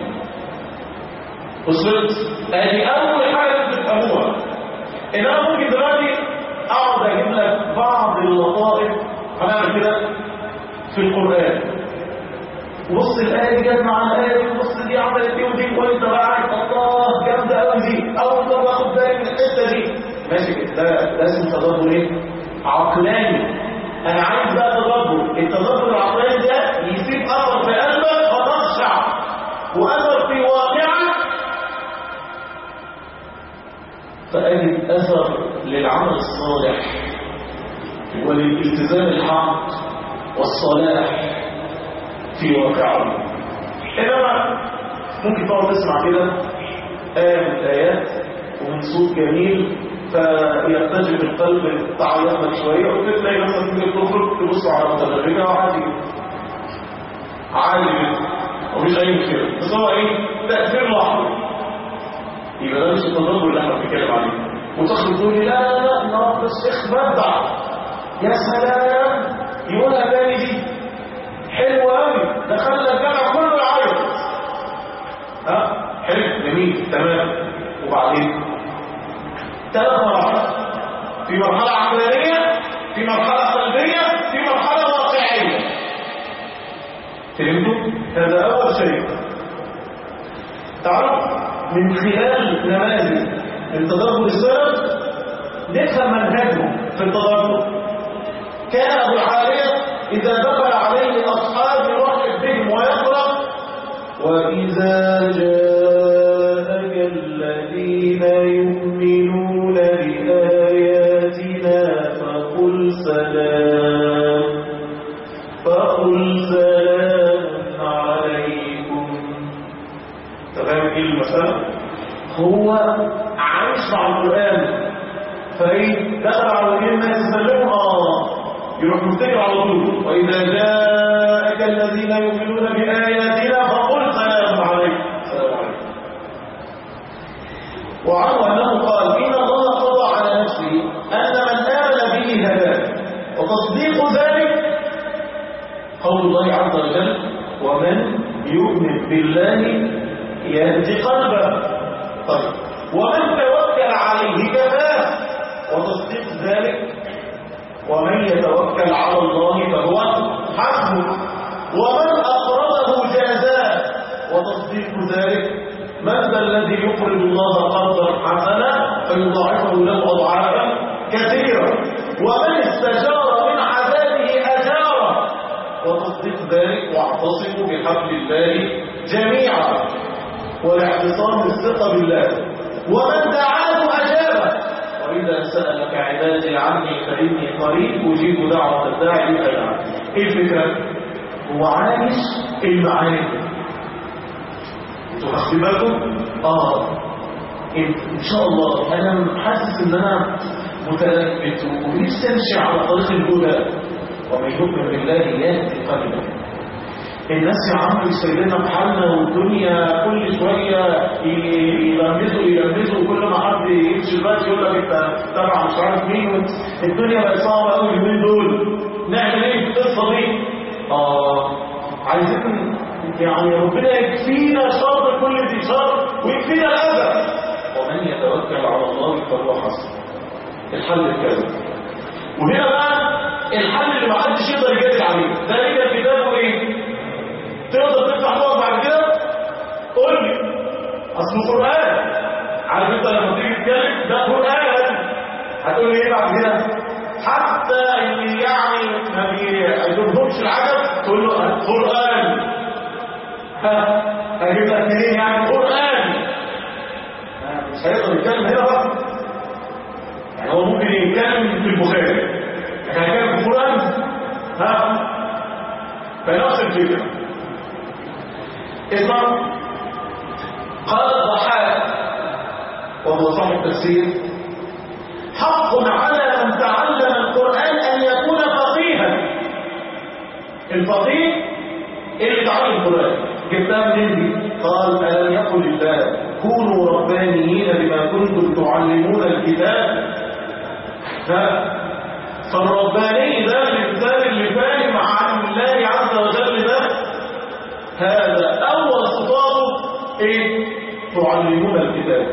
وصلت ادي اول حاجه تفهموها ان انا ممكن دلوقتي اقعد اجيب لك بعض اللطائف هنعمل كده في القران بص الايه دي جت مع الايه دي بص دي عملت دي ودي وانت بقى قاعد الله جامده قوي دي اول مره اخد بالي من الحته دي ماشي كده ده ده اسمه تدبر ايه عقلاني انا عايز بقى تدبر التدبر العقلاني ده يسيب اثر في قلبك فتخشع واثر في واقعك فأجد أثر للعمل الصالح وللالتزام الحق والصلاح في واقعه إنما ممكن تقعد تسمع كده آية من الآيات ومن صوت جميل فيرتجف القلب تعيط لك شوية وتلاقي نفسك ممكن تخرج تبص على متدرجة عادي عادي جدا ومفيش أي مشكلة بس هو إيه تأثير لحظي يبقى ده مش التدبر اللي احنا بنتكلم عليه وتخرج تقول لي لا لا لا النهارده الشيخ بدع يا سلام يقولها تاني دي حلوه قوي دخلنا الجامع كله يعيط ها حلو جميل تمام وبعدين ثلاث مراحل في مرحله عقلانيه في مرحله قلبيه في مرحله واقعيه فهمتوا هذا اول شيء تعرف من خلال نماذج من تدبر السلف نفهم منهجهم في التدبر كان ابو العاليه اذا دخل عليه اصحاب يرحب بهم ويقرا واذا جاءك الذين يؤمنون باياتنا فقل سلام فقل سلام عليكم تفهم ايه المسألة؟ هو عايش مع القرآن فايه دخل على وجه الناس يسلموا اه يروح مفتكر على طول واذا جاءك الذين يؤمنون بآياتنا فقل سلام عليكم سلام عليكم وعنه انه قال ان الله قضى على نفسه ان من امن به هداه وتصديق ذلك قول الله عز وجل ومن يؤمن بالله يهدي قلبه طيب ومن توكل على عليه كفاه وتصديق ذلك ومن يتوكل على الله فهو حسبه ومن أقرضه جازاه وتصديق ذلك من ذا الذي يقرض الله قرضا حسنا فيضاعفه له أضعافا كثيرة ومن استجار من عذابه أجاره وتصديق ذلك واعتصموا بحبل الله جميعا والاعتصام بالثقة بالله ومن دعاه أجابه وإذا سألك عبادي عني فإني قريب أجيب دعوة الداعي إذا دعا إيه الفكرة؟ هو عايش المعاني انتوا واخدين بالكم؟ اه ان شاء الله انا حاسس ان انا متلفت ونفسي امشي على طريق الهدى ومن يؤمن بالله يهدي قلبه الناس يا عم سيدنا بحالنا والدنيا كل شويه يلمسوا يلمسوا وكل ما حد يمشي البيت يقول لك انت تبع مش عارف مين الدنيا بقت صعبه قوي اليومين دول نعمل ايه في القصه دي؟ اه عايزين يعني ربنا يكفينا شر كل ذي شر ويكفينا الاذى ومن يتوكل على الله فهو حسبه الحل الكامل وهنا بقى الحل اللي ما حدش يقدر يجادل عليه ذلك الكتاب ايه تقدر تفتح بقى بعد كده قول لي اصل القران عارف انت لما تيجي تتكلم ده قران هتقول لي ايه بعد كده حتى اللي يعني ما بيعجبهمش العجب تقول له القران ها هجيب لك منين يعني قران مش هيقدر يتكلم هنا بقى يعني هو ممكن يتكلم في البخاري لكن هيتكلم في القران ها فنفس الفكره اسمع قال الضحاك وهو صاحب التفسير حق على من تعلم القرآن أن يكون فقيها الفقيه اللي تعلم القرآن جبتها منين دي؟ قال ألم يقل الله كونوا ربانيين بما كنتم تعلمون الكتاب ها فالرباني ده الإنسان اللي فاهم عن الله عز وجل ده هذا أول صفاته إيه؟ تعلمون الكتاب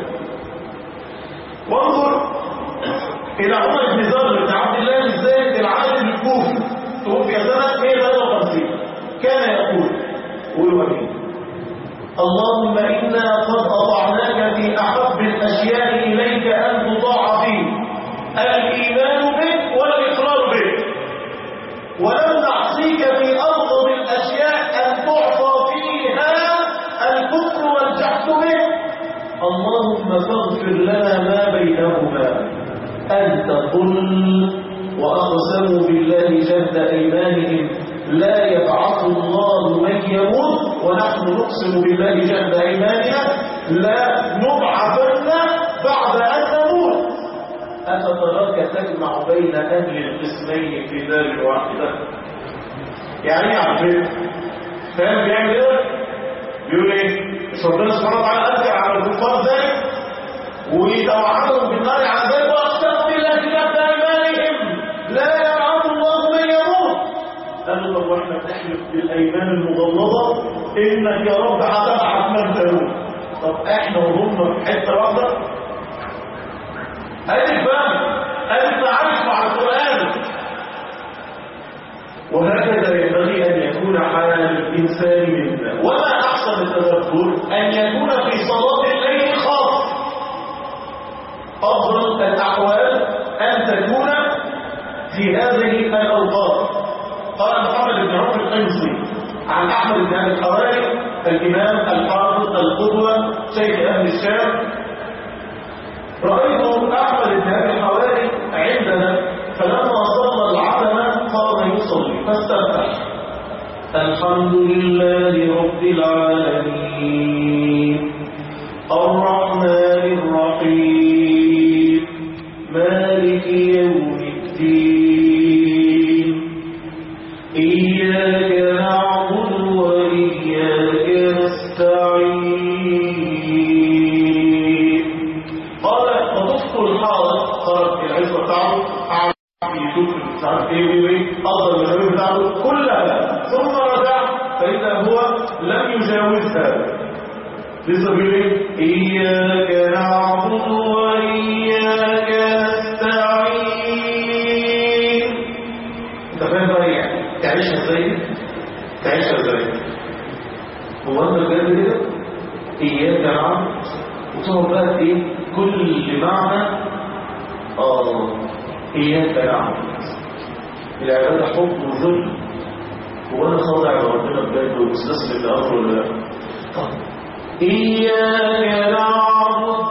وانظر إلى عمر بن زر بن عبد الله الزاهد العالم الكوفي توفي سنة 153 كان يقول قولوا أمين اللهم إنا قد أطعناك في أحب الأشياء إليك أن تطاع فيه الإيمان بك والإقرار بك ولم نعصيك في أرض الأشياء أن تعصى فيها الكفر والجحد به اللهم فاغفر لنا ما بينهما أنت قل وأقسموا بالله جهد أيمانهم لا يبعث الله من يموت ونحن نقسم بالله جهد أيماننا لا نبعثن بعد أن نموت أفتراك تجمع بين أهل القسمين في دار واحدة يعني عارفين فاهم بيعمل ايه بيقول ايه مش ربنا سبحانه وتعالى أذكر على الكفار ذلك ويتوعدهم بالنار على ذلك واقسموا بالله جهد أيمانهم لا يبعث الله من يموت قالوا طب واحنا بنحلف بالايمان المغلظه انك يا رب هتبعث من تموت طب احنا وهم في حته واحده ادي فهم ادي تعايش مع القران وهكذا ينبغي ان يكون حال الانسان منا وما احسن التدبر ان يكون في صلاه الليل خاص افضل الاحوال ان تكون في هذه الاوقات قال محمد بن عمر القيسي عن احمد بن ابي الحواري الامام الحافظ القدوه شيخ اهل الشام رايت احمد بن ابي الحواري عندنا فلما صلى العتمه قام يصلي فاستفتح الحمد لله رب العالمين الرحمن الرحيم مالك يوم الدين إياك نعبد وإياك نستعين قال فتدخل الحائط خرج في العزة بتاعه قعد يشوف مش عارف ايه وايه افضل من النبي بتاعته كلها ثم رجع فإذا هو لم يجاوزها لسه بيقول ايه إياك نعبد وإياك وانت بجد كده اياك نعبد وتقعد بقى ايه كل معنى اه اياك نعبد العباده حب وذل هو انا خاضع لربنا بجد ومستسلم لامره ولا لا طب اياك نعبد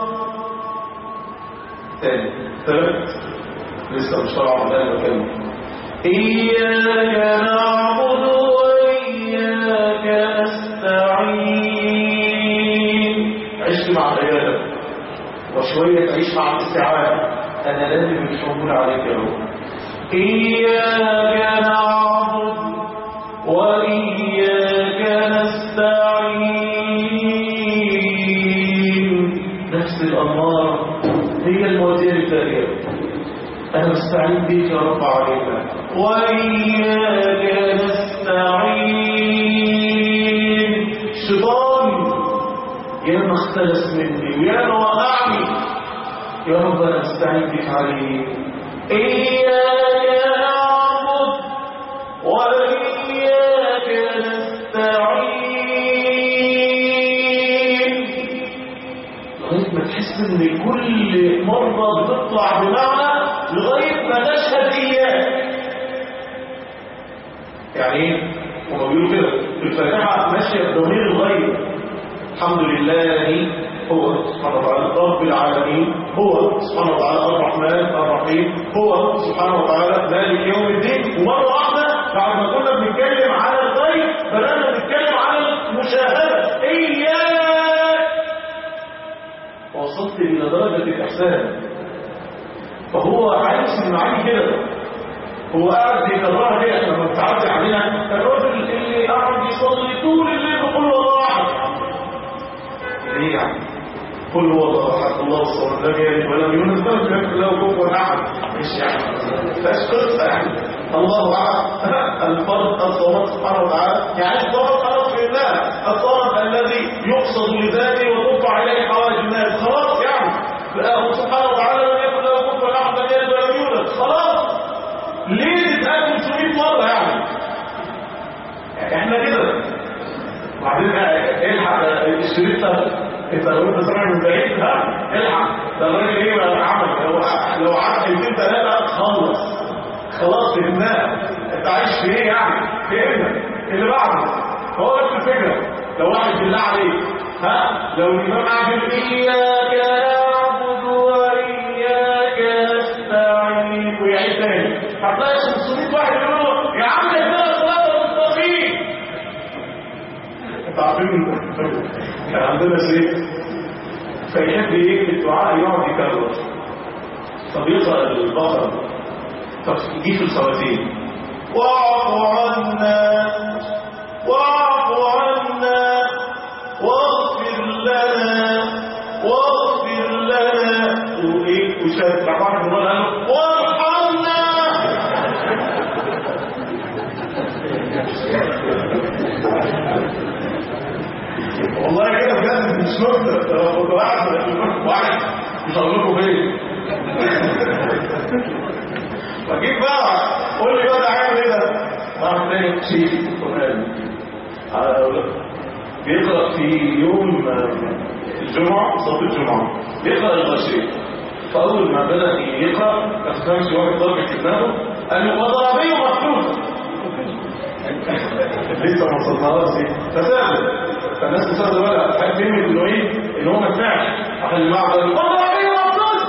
تاني ثلاث لسه مش طالع عمال بكمل إياك نعبد وإياك نستعين عشت مع العبادة وشوية تعيش مع الاستعانة أنا لازم مش موجود عليك يا رب إياك نعبد وإياك نستعين نفس الأمارة هي الموديل التالية أنا مستعين بك يا رب عليك وإياك نستعين شيطان يا ما اختلس مني ويا ما وقعني يا رب أنا مستعين بك عليه إياك نعبد وإياك نستعين لغاية ما تحس إن كل مرة بتطلع بمعنى لغاية ما تشهد إياك يعني ايه؟ هما بيقولوا كده الفاتحة ماشية بضمير الغيب الحمد لله هو سبحانه وتعالى رب العالمين هو سبحانه وتعالى الرحمن الرحيم هو سبحانه وتعالى مالك يوم الدين ومرة واحدة بعد ما كنا بنتكلم على الغيب بدأنا نتكلم على المشاهدة إياك وصلت إلى درجة الإحسان فهو عايش المعاني كده هو قاعد يكررها كده لما بتعدي علينا الراجل اللي قاعد يصلي طول الليل بيقول له الله احد ليه يعني؟ قل هو الله احد الله الصمد لم يلد ولم يولد ولم يكن له كفوا احد مش يعني فاش قصه يعني الله احد الفرد الصمد سبحانه وتعالى يعني الصمد خلاص في الله الصمد الذي يقصد لذاته وترفع اليه حوائج الناس خلاص يعني الله سبحانه وتعالى لم يكن له كفوا احد لم يلد ولم يولد خلاص ليه تتقال 500 مرة يعني احنا كده وبعدين الحق الشريط ده انت لو انت سامع من بعيد ها الحق ده الراجل ايه بقى عمل لو لو قعد كلمتين ثلاثه خلص خلاص فهمناه انت عايش في ايه يعني فهمنا اللي بعده هو نفس الفكره لو واحد بالله عليك ها لو الامام قاعد يقول اياك نعبد واياك نستعين ويعيد تاني هتلاقي 500 واحد يقولوا يا عم اهدنا الصراط المستقيم انتوا عارفين كان عندنا شيء فيحب يكتب الدعاء يقعد يكرر طب يقرا البقره طب يجي في الخواتيم واعف عنا واعف عنا واغفر لنا واغفر لنا وايه وشاف بعض المرة قال وارحمنا والله كده بجد مش نكتة لو كنت واحد واحد مش هقول لكم فين فجيت بقى قول لي بقى ده عامل ايه ده؟ واحد تاني شيء قرآن على أولاد بيقرأ في يوم الجمعة صلاة الجمعة يقرأ الغشيم فأول ما بدأ يقرأ ما تفهمش واحد ضرب في دماغه قال له وضربيه مفروض لسه ما وصلناهاش دي فسأل فالناس بتاخد بالها حد فهمت انه ايه ان هو ما سمعش راح المعبد وضربيه مفروض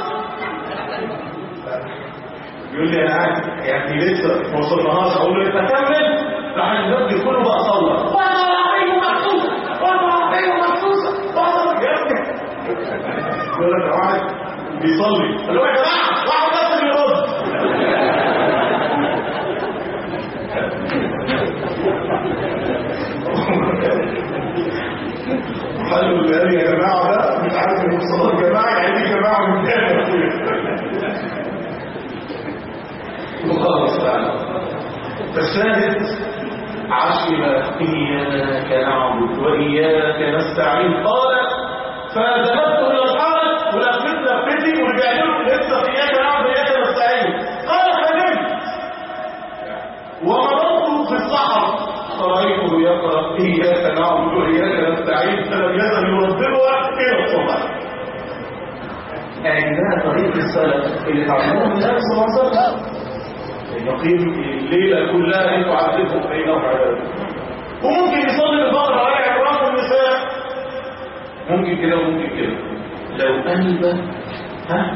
يقول لي انا عارف يعني لسه ما وصلناهاش اقول له انت كمل راح المسجد كله بقى صلى وضربيه مفروض وضربيه مفروض وضربيه يا ابني يقول لك واحد بيصلي قال له يا جماعه واحد بس اللي يرد قالوا اللي قال يا جماعه ده مش عارف ان الصلاه جماعه يعني دي جماعه من كام وخلص بقى فالشاهد عشر إياك نعبد وإياك نستعين قال فذهبت إلى الحرم ولفت لفتي ورجعت له لسه إياك نعبد وإياك نستعين قال فنمت ومررت في الصحراء فرأيته يقرأ إياك نعبد وإياك السلف اللي تعلموها من النبي صلى الله عليه وسلم يقيم الليله كلها انتوا عدتوا بينهم عباده وممكن يصلي البقره ولا عمران والنساء ممكن كده وممكن كده لو انب ها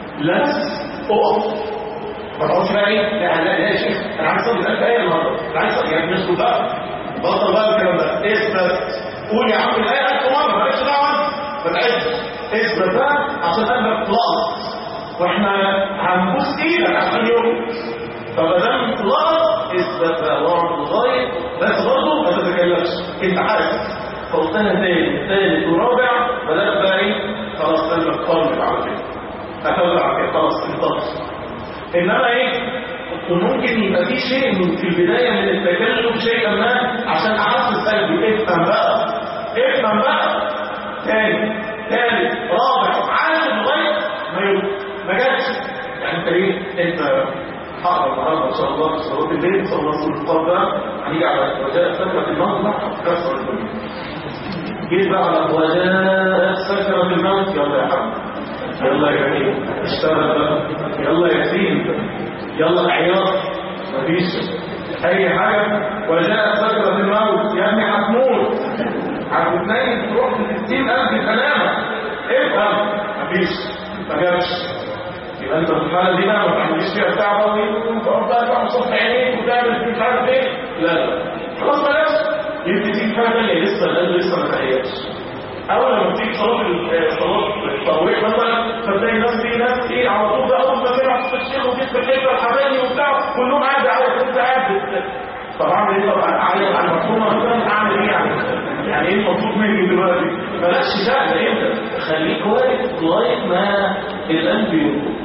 لمس اقف ما تقعدش بقى ايه لا لا لا يا شيخ انا عايز اصلي الف ايه النهارده انا عايز اصلي يعني نسكت بقى بطل بقى الكلام ده اثبت قول يا عم الايه الف مره مالكش دعوه ما تعدش اثبت بقى عشان قلبك لقط واحنا هنبوس ايدك عشان يوم فما دام لقط اثبت بقى واقعد لغايه بس برضه ما تتكلمش انت عارف فقلتها تاني ثالث ورابع بدات بقى ايه خلاص قلبك قلبك على كده هتفضل على كده خلاص انطلق انما ايه وممكن يبقى في شيء من في البدايه من التكلم شيئا ما عشان اعرف قلبي افهم بقى افهم بقى تاني ثالث رابع عاشر لغايه ما يبقى ما جاتش يعني انت ايه انت حاضر النهارده ان شاء الله في صلاه الليل صلى الله عليه وسلم هنيجي على وجاء سكره الموت لا كسر الدنيا جيت بقى على وجاء سكره الموت يلا يا حبيبي يلا يا جميل اشتغل بقى يلا يا سين يلا عياط مفيش اي حاجه وجاء سكره الموت يا ابني هتموت هتتنين تروح ب 60000 سلامه افهم مفيش ما جابش يبقى انت في الحاله دي بقى ما تعملش فيها بتاع قوي وتقعد بقى تعمل صف عينيك وتعمل مش عارف ايه لا لا خلاص بلاش يبتدي تجيب حاجه ثانيه لسه القلب لسه ما تهيأش اول لما بتيجي صلاه صلاه التراويح مثلا فتلاقي ناس في ناس ايه على طول بقى اول ما سمع صوت الشيخ وجيت في الحته الحبايبي وبتاع كلهم قاعد على كنت قاعد طب اعمل ايه طب اعمل على المفهومه مثلا اعمل ايه يعني يعني ايه المطلوب مني دلوقتي بلاش شهاده انت خليك واقف لغايه ما القلب يرقص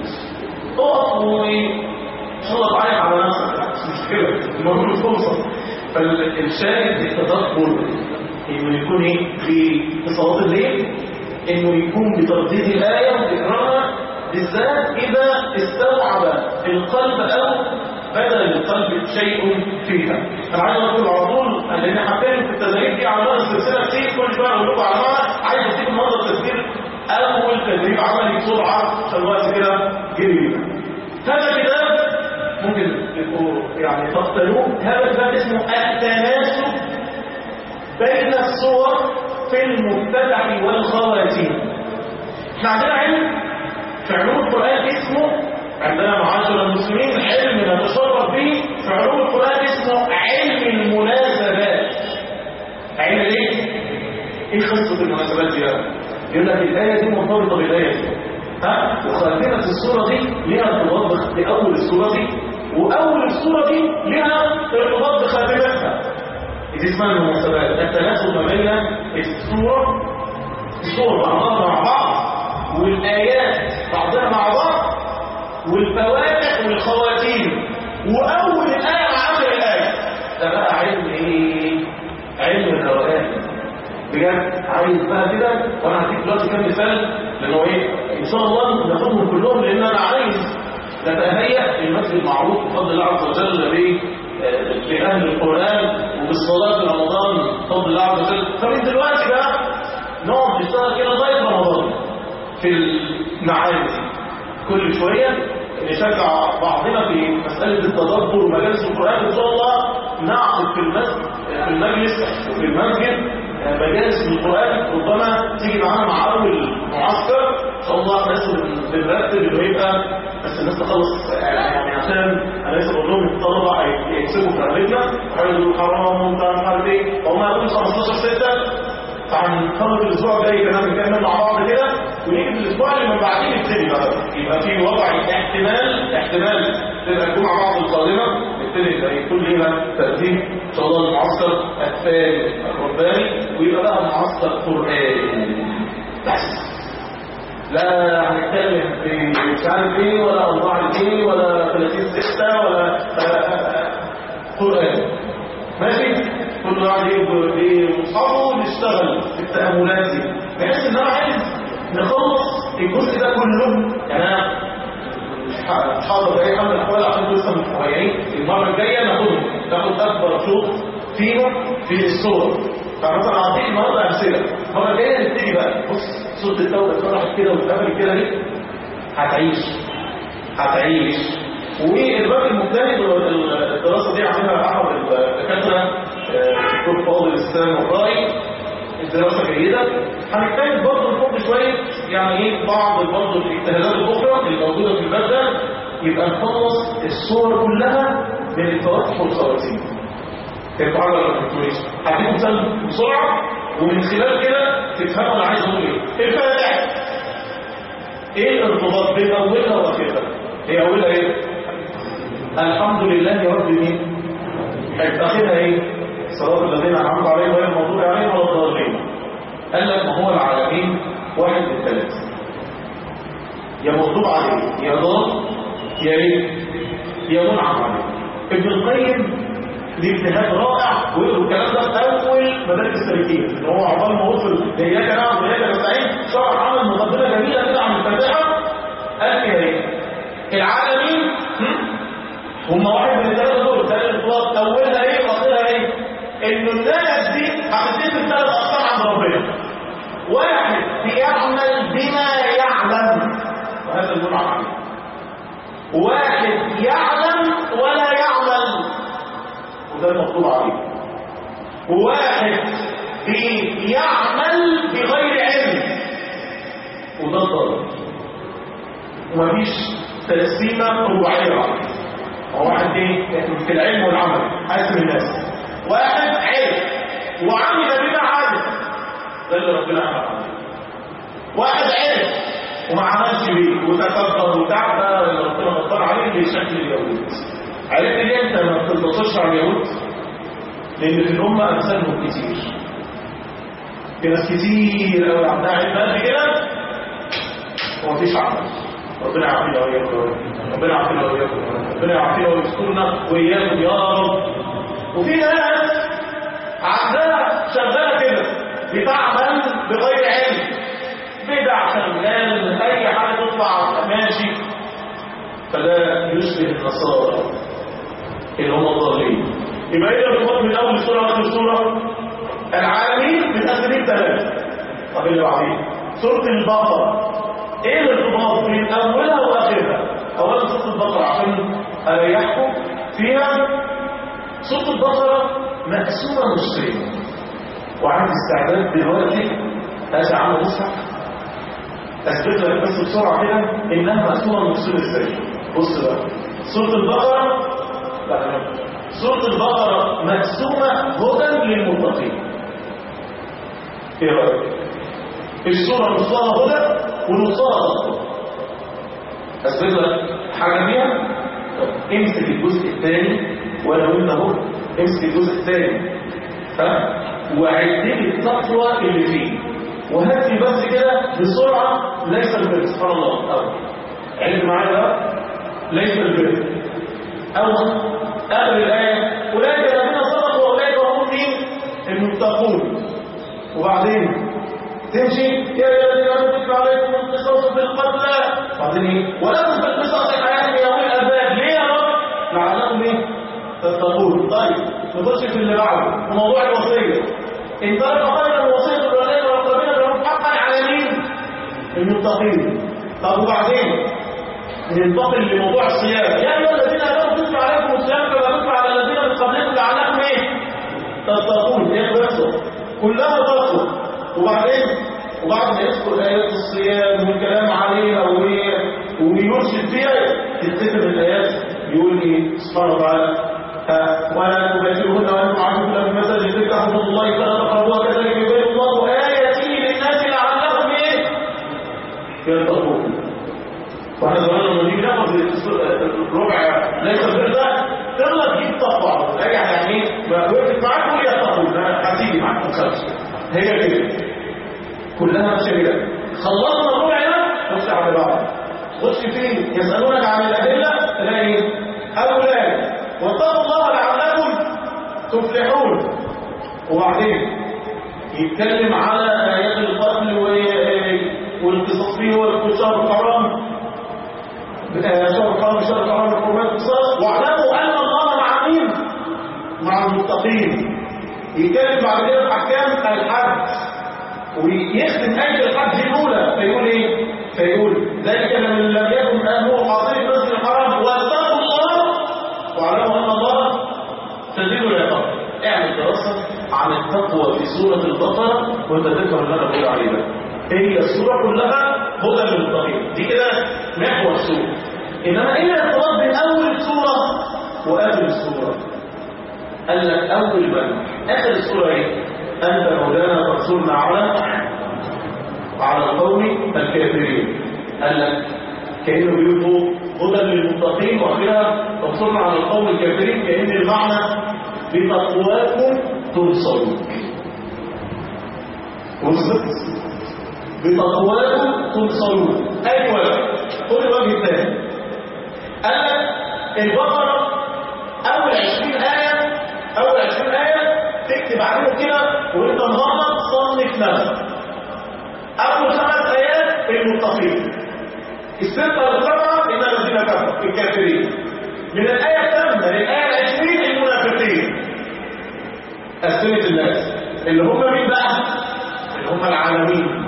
اقف وان شاء الله تعالى على نفسك مش مشكله المهم توصل فالشاهد التدبر انه يكون ايه في صلاه الليل انه يكون بترديد الايه وتكرارها بالذات اذا استوعب القلب او بدا للقلب شيء فيها انا عايز اقول على طول لان حاطين في التدريب دي على مدار السلسله كتير كل شويه اقول لكم على مره عايز اديكم النهارده التسجيل اول تدريب عملي بسرعه عشان الوقت كده جري بينا هذا كتاب ممكن تبقوا يعني تقتلوه هذا كتاب اسمه التناسب بين الصور في المبتدع والخواتيم احنا عندنا علم في علوم القرآن اسمه عندنا معاشر المسلمين علم نتشرف به في علوم القرآن اسمه علم المناسبات علم ايه؟ ايه قصة المناسبات دي بقى؟ يقول لك الآية دي مرتبطة بالآية دي ها؟ وخاتمة السورة دي ليها ارتباط بأول السورة دي وأول السورة دي ليها ارتباط بخاتمتها دي اسمها المناسبات التناسب ما بين السورة السور بعضها مع بعض والآيات بعضها مع بعض والفواتح والخواتيم وأول الآية مع آخر الآية ده بقى علم إيه؟ علم الروقان بجد عايز بقى كده وأنا هديك دلوقتي كام مثال لأنه إيه؟ إن شاء الله ناخدهم كلهم لأن أنا عايز نتهيأ للمثل المعروف بفضل الله عز وجل بإيه؟ لأهل القرآن وبالصلاة في رمضان بفضل الله عز وجل فمن دلوقتي بقى نقعد نشتغل كده لغاية رمضان في المعاني دي كل شوية نشجع بعضنا في مسألة التدبر ومجالس القرآن إن شاء الله نعقد في المسجد في المجلس وفي المسجد مجالس القرآن ربما تيجي معانا مع أول معسكر إن شاء الله الناس بنرتب إنه يبقى بس الناس تخلص يعني عشان انا لسه بقول لهم الطلبه هيكسبوا في رقبتنا وهيقولوا حرام وانت مش عارف ايه هم هيقولوا 15 6 فهنخلص الاسبوع الجاي كمان نكمل مع بعض كده ونيجي في الاسبوع اللي من بعدين نبتدي بقى يبقى في وضع احتمال احتمال تبقى الجمعه بعض القادمه نبتدي يبقى يكون لنا ترتيب ان شاء الله المعسكر الثالث الرباني ويبقى بقى معسكر قراني بس لا هنتكلم في مش عارف ايه ولا اوضاع ايه ولا 30 6 ولا قران ماشي كل واحد يبقى مصحفه ونشتغل في التاملات دي بحيث ان انا عايز نخلص الجزء ده كله يعني انا مش حاضر اي حال من الاحوال عشان لسه مش مهيئين المره الجايه ناخدهم ناخد اكبر شوط فيهم في الصور فمثلا اعطيك النهارده امثله المره الجايه نبتدي بقى بص صوره التوبه اتفتحت كده واتقفلت كده ليه هتعيش هتعيش والباب المجتهد الدراسه دي عاملها احد الدكاتره الدكتور فاضل السلام الرائي الدراسه جيده هنجتهد برضه نحط شويه يعني ايه بعض برضه الاجتهادات الاخرى اللي موجوده في الباب ده يبقى نخلص الصور كلها من التوقف والخواتيم كانت على الالكترونيك هديكم مثال بسرعه ومن خلال كده تفهموا انا عايز اقول ايه الفاتحه ايه الارتباط بين اولها واخرها هي اولها ايه الحمد لله رب مين اخرها ايه صلاه الذين انعمت عليهم غير المغضوب عليهم ولا الضالين قال لك ما هو العالمين واحد من ثلاثه يا مغضوب عليه يا ضال يا ايه يا منعم عليه ابن القيم ليه اجتهاد رائع ويقروا الكلام ده في اول مدارك السالكين ان هو عقبال ما وصل لاياك نعبد واياك نستعين شرح عمل مقدمه جميله كده عن الفاتحه قال فيها ايه؟ العالمين هم واحد من الثلاثه دول ثلاث اطلاق اولها ايه واخرها ايه؟ انه الناس دي هتتم ثلاث اقسام عند ربنا واحد بيعمل بما يعلم وهذا المنعم عليه واحد يعلم ولا يعمل وده المطلوب عليه وواحد بيعمل بغير علم وده الضرر ومفيش تقسيمه رباعيه هو واحد ايه في العلم والعمل قسم الناس واحد علم وعمل بما علم ده اللي ربنا عمل عليه واحد علم وما عملش بيه وتكبر وتعب ده اللي ربنا غضبان عليه بشكل اليهود عرفت ليه انت ما بتنتصرش على اليهود لان في الامه امثالهم كتير في ناس كتير قوي عندها علم قد كده ومفيش عمل ربنا يعافينا واياكم ربنا يعافينا واياكم ربنا يعافينا ويسترنا واياكم يا رب وفي ناس عندها شغاله كده بتعمل بغير علم بدع شغال اي حاجه تطلع ماشي فده يشبه النصارى اللي هم الضالين يبقى ايه الارتباط من اول سوره لاخر سوره العالمين متقسمين ثلاثه طب اللي بعدين سوره البقره ايه الارتباط بين اولها واخرها اولا سوره البقره عشان اريحكم فيها سوره البقره مقسومه نصين وعندي استعداد دلوقتي ارجع على مصحف اثبت لك بس بسرعه كده انها مقسومه نصين ازاي بص بقى سوره البقره لا سوره البقره مقسومه هدى للمتقين ايه رايك السوره نصها هدى ونصها تقوى اثبت لك حاجه فيها امسك الجزء الثاني وانا وانت اهو امسك الجزء الثاني ها وعد لي التقوى اللي فيه وهات لي بس كده بسرعه ليس البر سبحان الله أو. عد معايا بقى ليس البر او اخر الايه اولئك الذين صدقوا واولئك هم مين المتقون وبعدين تمشي يا الذين امنوا كتب عليكم القصاص في القتلى بعدين ايه ولكم في القصاص الحياه يا اولي الالباب ليه يا رب لعلهم ايه تتقون طيب نخش في اللي بعده وموضوع الوصيه ان ترك خيرا الوصيه للوالدين والاقربين لهم حقا على مين المتقين طب وبعدين ننتقل لموضوع الصيام يا ايها الذين امنوا كتب عليكم الصيام كما كتب على الذين من قبلكم لعلكم ايه تتقون ايه بس كلها تقوى وبعدين وبعد ما يذكر آيات الصيام والكلام عليها ويرشد فيها تتكتب الآيات يقول إيه سبحانه وتعالى ولا تباشرهن وانتم عاكفون في المساجد تلك حدود الله فلا تقربوها كذلك يبين الله آياته للناس لعلهم ايه؟ يتقون واحنا زمان لما نيجي ناخد الربع ليس البر ده تغلط تجيب تقوى راجع يعني ايه؟ وقفت معاك وهي تقوى هتيجي معاك ما تخافش هي كده كلها ماشيه كده خلصنا الربع ده خش على بعض خش فين يسالونك عن الادله تلاقي ايه اولا واتقوا الله لعلكم تفلحون وبعدين يتكلم على ايات القتل والقصص فيه والشهر الحرام شهر الحرام شهر الحرام الحرمات القصاص واعلموا ان الله مع مين مع المتقين يتكلم بعد كده في احكام الحج ويختم ايه الحج الاولى فيقول ايه فيقول ذلك لمن لم يكن اهله حاضر المسجد تقوى في سورة البقرة وانت تفهم اللي انا بقول عليه ده هي السورة كلها هدى للمتقين دي كده محور السورة انما ايه الارتباط بين اول السورة واخر السورة قال لك اول بند اخر السورة ايه انت مولانا فانصرنا على على القوم الكافرين قال لك كانه بيقولوا هدى للمتقين واخرها فانصرنا على القوم الكافرين كان المعنى بتقواكم تنصرون وصلت بتقواكم تنصرون اي وجه كل وجه ثاني قال لك البقره اول 20 ايه اول 20 ايه تكتب عليهم كده وانت مغمض صنف نفسك اول خمس ايات المتقين الستة والسبعة إن الذين كفروا الكافرين من الآية الثامنة للآية العشرين المنافقين قسمت الناس اللي هم مين بقى؟ اللي هم العالمين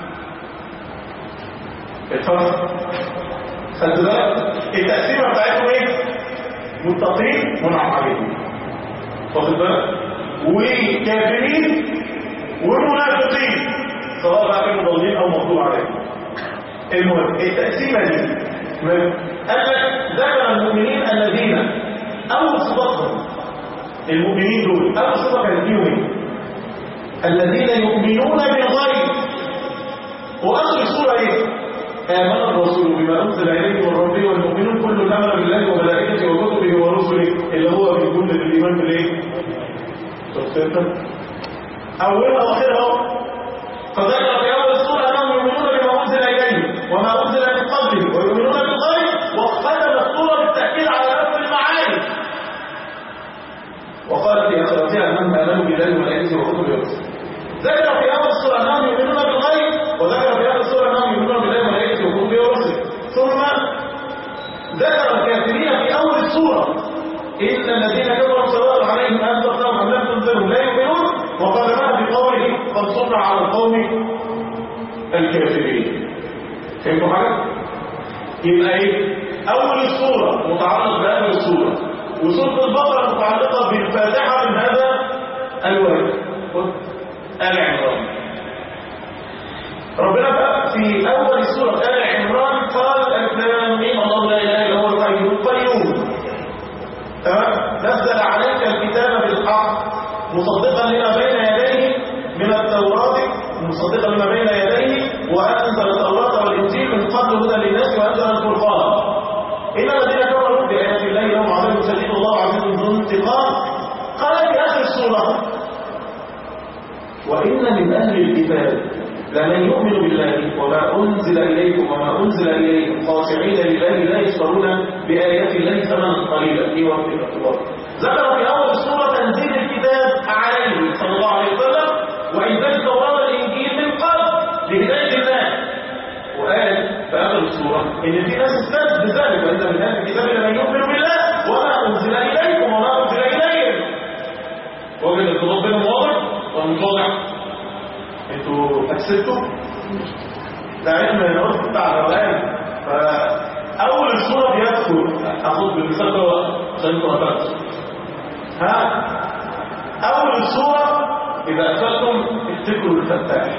اتفضل خدت بالك؟ التقسيمة بتاعتهم ايه؟ متقين منعم عليهم واخد بالك؟ وكافرين ومنافقين سواء بقى كانوا ضالين او مغضوب عليهم المهم التقسيمه دي قال لك ذكر المؤمنين الذين اول صفاتهم المؤمنين دول اول صفه كانت فيهم ايه؟ الذين يؤمنون بالغيب واخر السوره ايه؟ آمن الرسول بما أنزل إليه من ربه والمؤمنون كل آمن بالله وملائكته وكتبه ورسله اللي هو بيكون الإيمان بالإيه؟ أولها وآخرها فذكر في أول السورة أنهم يؤمنون بما أنزل إليه وما أنزل من قبله ويؤمنون بالغيب وختم السورة بالتأكيد على نفس المعاني وقال في آخرتها أنهم آمنوا بالله وملائكته وكتبه ورسله ذكر في أول السورة أنهم يؤمنون بالغيب وذكر في أول السورة أنهم يؤمنون بالله وملائكته وكتبه ورسله ثم ذكر الكافرين في أول السورة إن الذين كفروا سواء عليهم أنذرتهم أم لم تنذرهم لا يؤمنون وقدمها بقوله فانصرنا على القوم الكافرين فهمتوا حاجة؟ يبقى ايه؟ أول السورة متعلق بأول السورة وسورة البقرة متعلقة بالفاتحة من هذا الوجه آل عمران ربنا بقى في أول سورة آل عمران قال الكلام الله لا إله إلا هو الحي القيوم تمام نزل عليك الكتاب بالحق مصدقا لما بين يديه من التوراة مصدقا لما بين يديه وأنزل التوراة والإنجيل من قبل هدى للناس وأنزل الفرقان إن الذين كفروا بآيات الله لهم عذاب شديد الله عزيز ذو انتقام قال في آخر السورة وإن من أهل الكتاب لمن يؤمن بالله وما أنزل إليكم وما أنزل إليكم خاشعين لله لا يشترون بآيات الله ثمنا قليلا في وقت الاختبار ذكر في أول السورة تنزيل الكتاب عليه صلى الله عليه وسلم وإنزال التوراة والإنجيل من قبل لهداية الناس وقال في آخر السورة إن في ناس استاذ بذلك وإن من أهل الكتاب لمن يؤمن بالله وما أنزل إليكم وما أنزل إليهم وجد الخطاب بينهم واضح ومش واضح انتوا اكسبتوا ده علم النص بتاع الروقان فاول الصوره بيذكر اخد بالمثال ده عشان انتوا هتاخدوا ها اول الصوره اذا اخذتم افتكروا الفتاح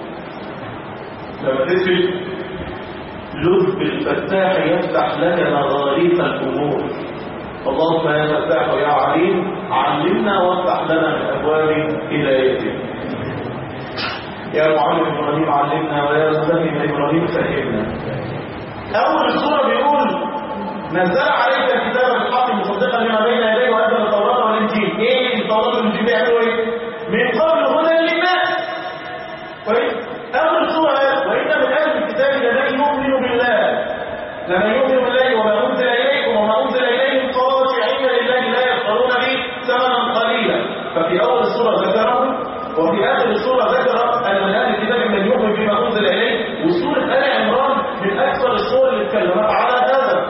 لما تدري لذ بالفتاح يفتح لك مغاريق الامور اللهم يا فتاح يا عليم علمنا وافتح لنا من ابواب هدايتك يا معلم ابراهيم علمنا ويا مفهم ابراهيم فهمنا اول السوره بيقول نزل عليك الكتاب بالحق مصدقا لما بين يديه وانزل التوراه والانجيل ايه التوراه والانجيل بيعملوا ايه من قبل هدى للناس كويس اول السوره وان من اهل الكتاب لمن يؤمن بالله لمن يؤمن بالله وما انزل اليكم وما انزل اليهم خاشعين لله لا يشترون به ثمنا قليلا ففي اول السوره ذكرهم وفي آخر السورة ذكر أن من أهل الكتاب من يؤمن بما أنزل إليه وسورة آل عمران من أكثر السور اللي اتكلمت على هذا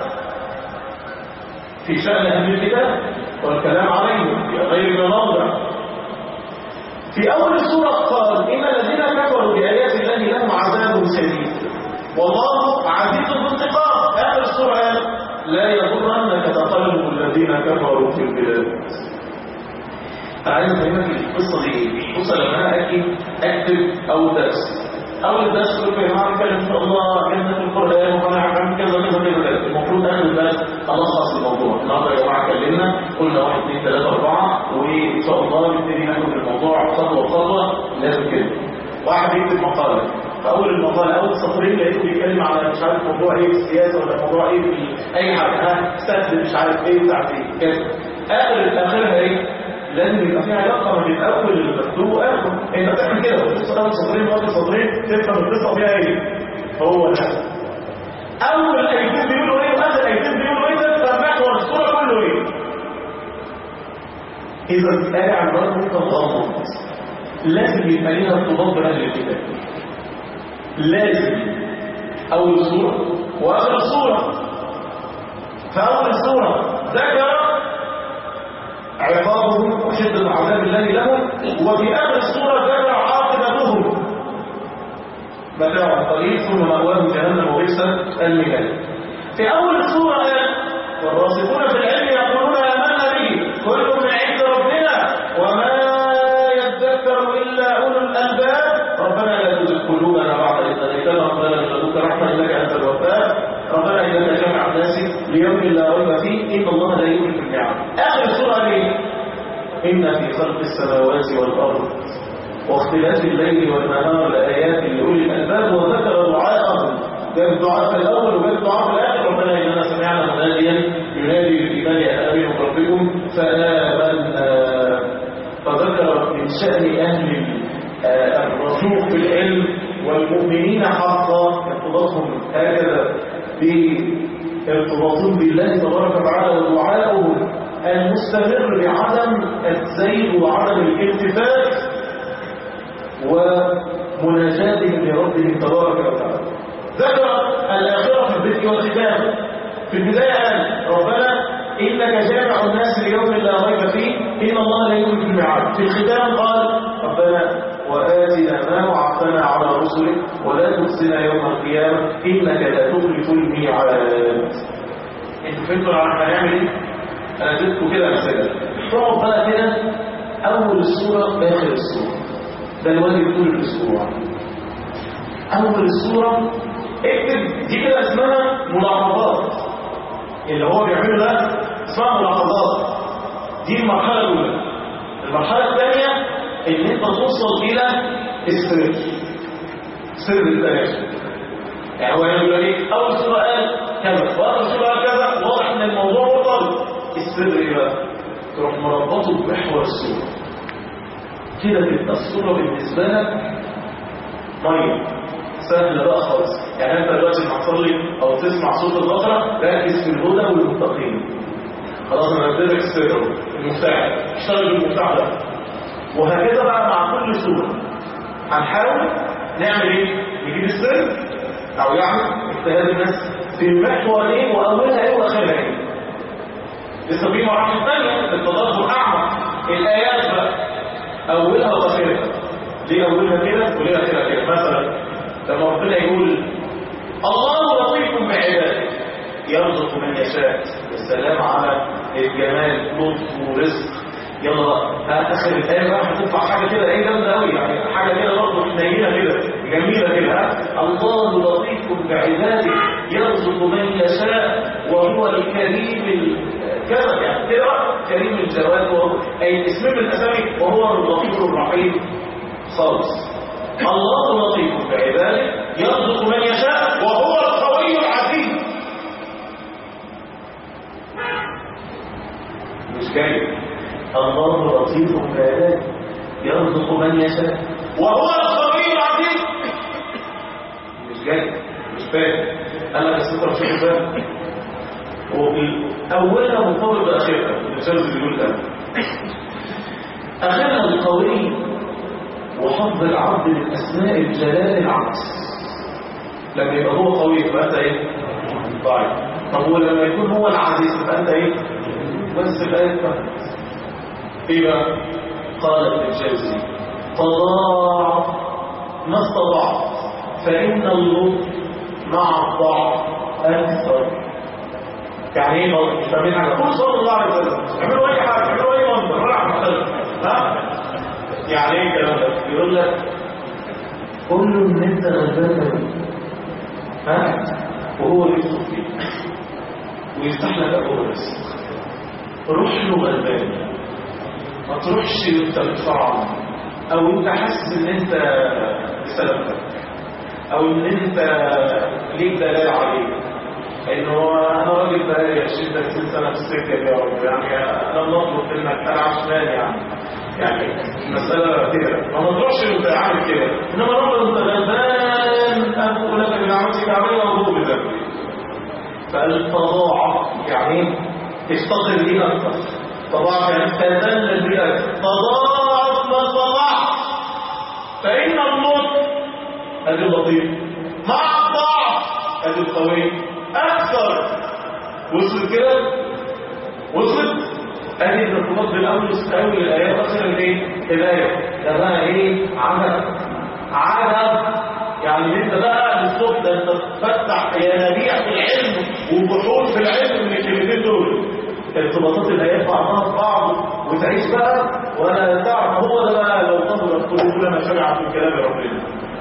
في شأن أهل الكتاب والكلام عليهم في غير موضع في أول السورة قال إن الذين كفروا بآيات الله لهم عذاب شديد والله عزيز ذو انتقام آخر السورة قال لا يغرنك تقلب الذين كفروا في البلاد فعايز افهمك القصه دي ايه القصه لما انا اجي اكتب اول درس اول درس كل يا جماعه نتكلم ان شاء الله جنه القران وهنعمل كذا كذا كذا كذا المفروض اخر الدرس الخص الموضوع النهارده يا جماعه اتكلمنا قلنا واحد اثنين ثلاثه اربعه وان شاء الله نبتدي ناخد الموضوع خطوه خطوه لازم كده واحد يكتب مقاله فاول المقاله اول سطرين لقيته بيتكلم على مش عارف موضوع ايه في السياسه ولا موضوع ايه في اي حاجه ها استخدم مش عارف ايه بتاع ايه كده اخر اخرها ايه لازم يبقى في علاقه ما بين اول المكتوب واخر انت بتعمل كده بتبص اول سطرين واخر سطرين تفهم القصه فيها ايه هو ده اول ايتين بيقولوا ايه واخر ايتين بيقولوا ايه ده محور الصوره كله ايه اذا الايه عباره عن تضامن لازم يبقى ليها ارتباط باهل الكتاب لازم اول صوره واخر صوره فاول الصوره ذكر عقابهم وشدة عذاب الله لهم وفي آخر السورة ذكر عاقبتهم متاع قليل ثم مأواهم جهنم وبئس المهاد في أول السورة والراسخون في العلم يقولون آمنا به كل من عند ربنا وما يذكر إلا أولو الألباب ربنا لا تزغ قلوبنا بعد إذ هديتنا وهب لنا من لدنك رحمة إنك أنت الوهاب ربنا إنك جامع الناس ليوم لا ريب فيه إن الله لا يخلف الميعاد آخر السورة ليه؟ إن في خلق السماوات والأرض واختلاف الليل والنهار لآيات لأولي الألباب وذكر دعاءهم جاب الدعاء في الأول وجاب الدعاء في الآخر ربنا إننا سمعنا مناديا ينادي بالإيمان أن آمنوا بربكم فآمنا فذكر من شأن أهل الرسوخ في العلم والمؤمنين حقا ارتباطهم هكذا بارتباطهم بالله تبارك وتعالى ودعائهم المستمر بعدم الزيغ وعدم الالتفات ومناجاتهم لربهم تبارك وتعالى ذكر الآخرة في البدء والختام في البداية قال ربنا إنك جامع الناس ليوم لا ريب فيه إن الله لا يخلف الميعاد في الختام قال ربنا وآتنا ما وعدتنا على رسلك ولا تخزنا يوم القيامة إنك لا تخلف الميعاد انتوا فهمتوا احنا هنعمل ايه؟ انا اديتكم كده امثله اقعد بقى كده اول السوره اخر السوره ده الواجب طول الاسبوع اول السوره اكتب دي كده اسمها ملاحظات اللي هو بيعمله ده اسمها ملاحظات دي المرحله الاولى المرحله الثانيه ان انت توصل الى السر سر التناسب يعني هو يقول ايه اول سوره قال كذا واخر سوره قال كذا واضح ان الموضوع مرتبط السر ايه بقى تروح مربطه بمحور السوره كده تبقى الصورة بالنسبة لك مية سهلة بقى خالص يعني انت دلوقتي لما تصلي او تسمع صوت البقرة ركز في الهدى والمتقين خلاص انا اديتك السر المفتاح اشتغل بالمفتاح ده وهكذا بقى مع كل سورة هنحاول نعمل ايه؟ نجيب السر او يعني اجتهاد الناس في المحور ايه واولها ايه واخرها ايه لسه في مراحل ثانيه التدبر اعمق الايات بقى اولها واخرها ليه اولها كده وليه اخرها كده مثلا لما ربنا يقول الله لطيف بعباده يرزق من يشاء السلام على الجمال لطف ورزق يلا بقى اخر الايه بقى هتطلع حاجه كده ايه جامده قوي يعني حاجه كده برضه حنينه كده جميله كده ها الله لطيف بعباده يرزق من يشاء وهو الكريم كذا يعني كده كريم الجواد وهو اي اسم من الاسامي وهو اللطيف الرحيم خالص الله لطيف بعباده يرزق من يشاء وهو القوي العزيز مش جاي الله لطيف بعباده يرزق من يشاء وهو القوي العزيز مش جاي مش فاهم قال لك الستر مش فاهم أولها مرتبط بآخرها الجوز بيقول ده آخرها القوي وحفظ العبد من أسماء الجلال العكس لما يبقى هو قوي يبقى أنت إيه؟ ضعيف طب هو لما يكون هو العزيز يبقى أنت إيه؟ بس الآية فهمت إيه بقى؟ قال ابن الجوزي تضاعف ما استطعت فإن اللطف مع الضعف أكثر يعني ايه مش فاهمين حاجه قول صلى الله عليه وسلم اعملوا اي حاجه اعملوا اي منظر ولا مختلف ها يعني ايه الكلام ده يقول لك قول له ان انت غلبان ها وهو يوصف فيك ويفتح لك ابواب الرزق روح له غلبان ما تروحش وانت بتفرع او انت حاسس ان انت بسببك او ان انت ليك دلال عليه انه انا راجل بقالي 20 30 سنه في السكه دي يا رب يعني انا بطلب منك انا عشمان يعني يعني مسألة كده ما نطرحش انت عامل كده انما ربنا انت غلبان ابو لك من عملتك عملها وهو بذنبي فالتضاعف يعني تفتقر ليه اكثر تضاعف يعني تذلل ليه اكثر تضاعف ما تضاعف فان الموت ادي اللطيف مع الضعف ادي القوي اكثر وصلت كده وصلت ادي الارتباط بالاول استقبل الايات اخر الايه الايه ده بقى ايه عدد عدد يعني انت بقى بالصوت ده انت تفتح ينابيع في العلم وبحور في العلم من الكلمتين دول ارتباطات الايات بعضها ببعض وتعيش بقى ولا تعرف هو ده بقى لو قدر القلوب لما شرع في كلام ربنا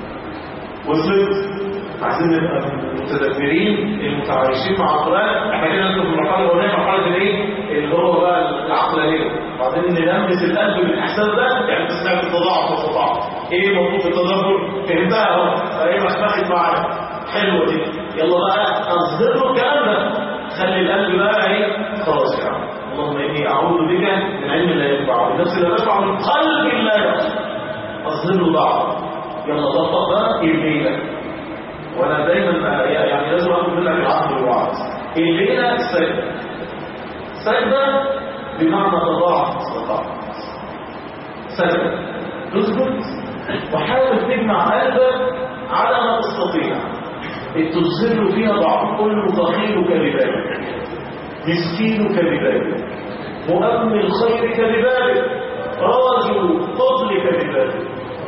وصلت عايزين نبقى متدبرين المتعايشين مع القران احنا كده ندخل في المرحله الاولانيه مرحله الايه اللي هو بقى العقلانيه بعدين نلمس القلب بالاحساس ده يعني انت سمعت التضاعف والتضاعف ايه مطلوب التدبر فهمتها اهو فهي مسمحت معاك حلوه دي يلا بقى اظهر له الكلام ده خلي القلب بقى ايه خلاص يا عم اللهم اني اعوذ بك من علم لا ينفع ومن نفس لا تنفع ومن قلب لا يخشى اظهر له بعض يلا ضبط بقى يرميلك وانا دايما يعني لازم اخد منك العقد والوعد الليله سجده سجده بمعنى تضاعف استطاعت سجده تسجد وحاول تجمع قلبك على ما تستطيع تظهر فيها ضعف كل فقيرك ببابك مسكينك ببابك مؤمن خيرك ببابك راجل فضلك ببابك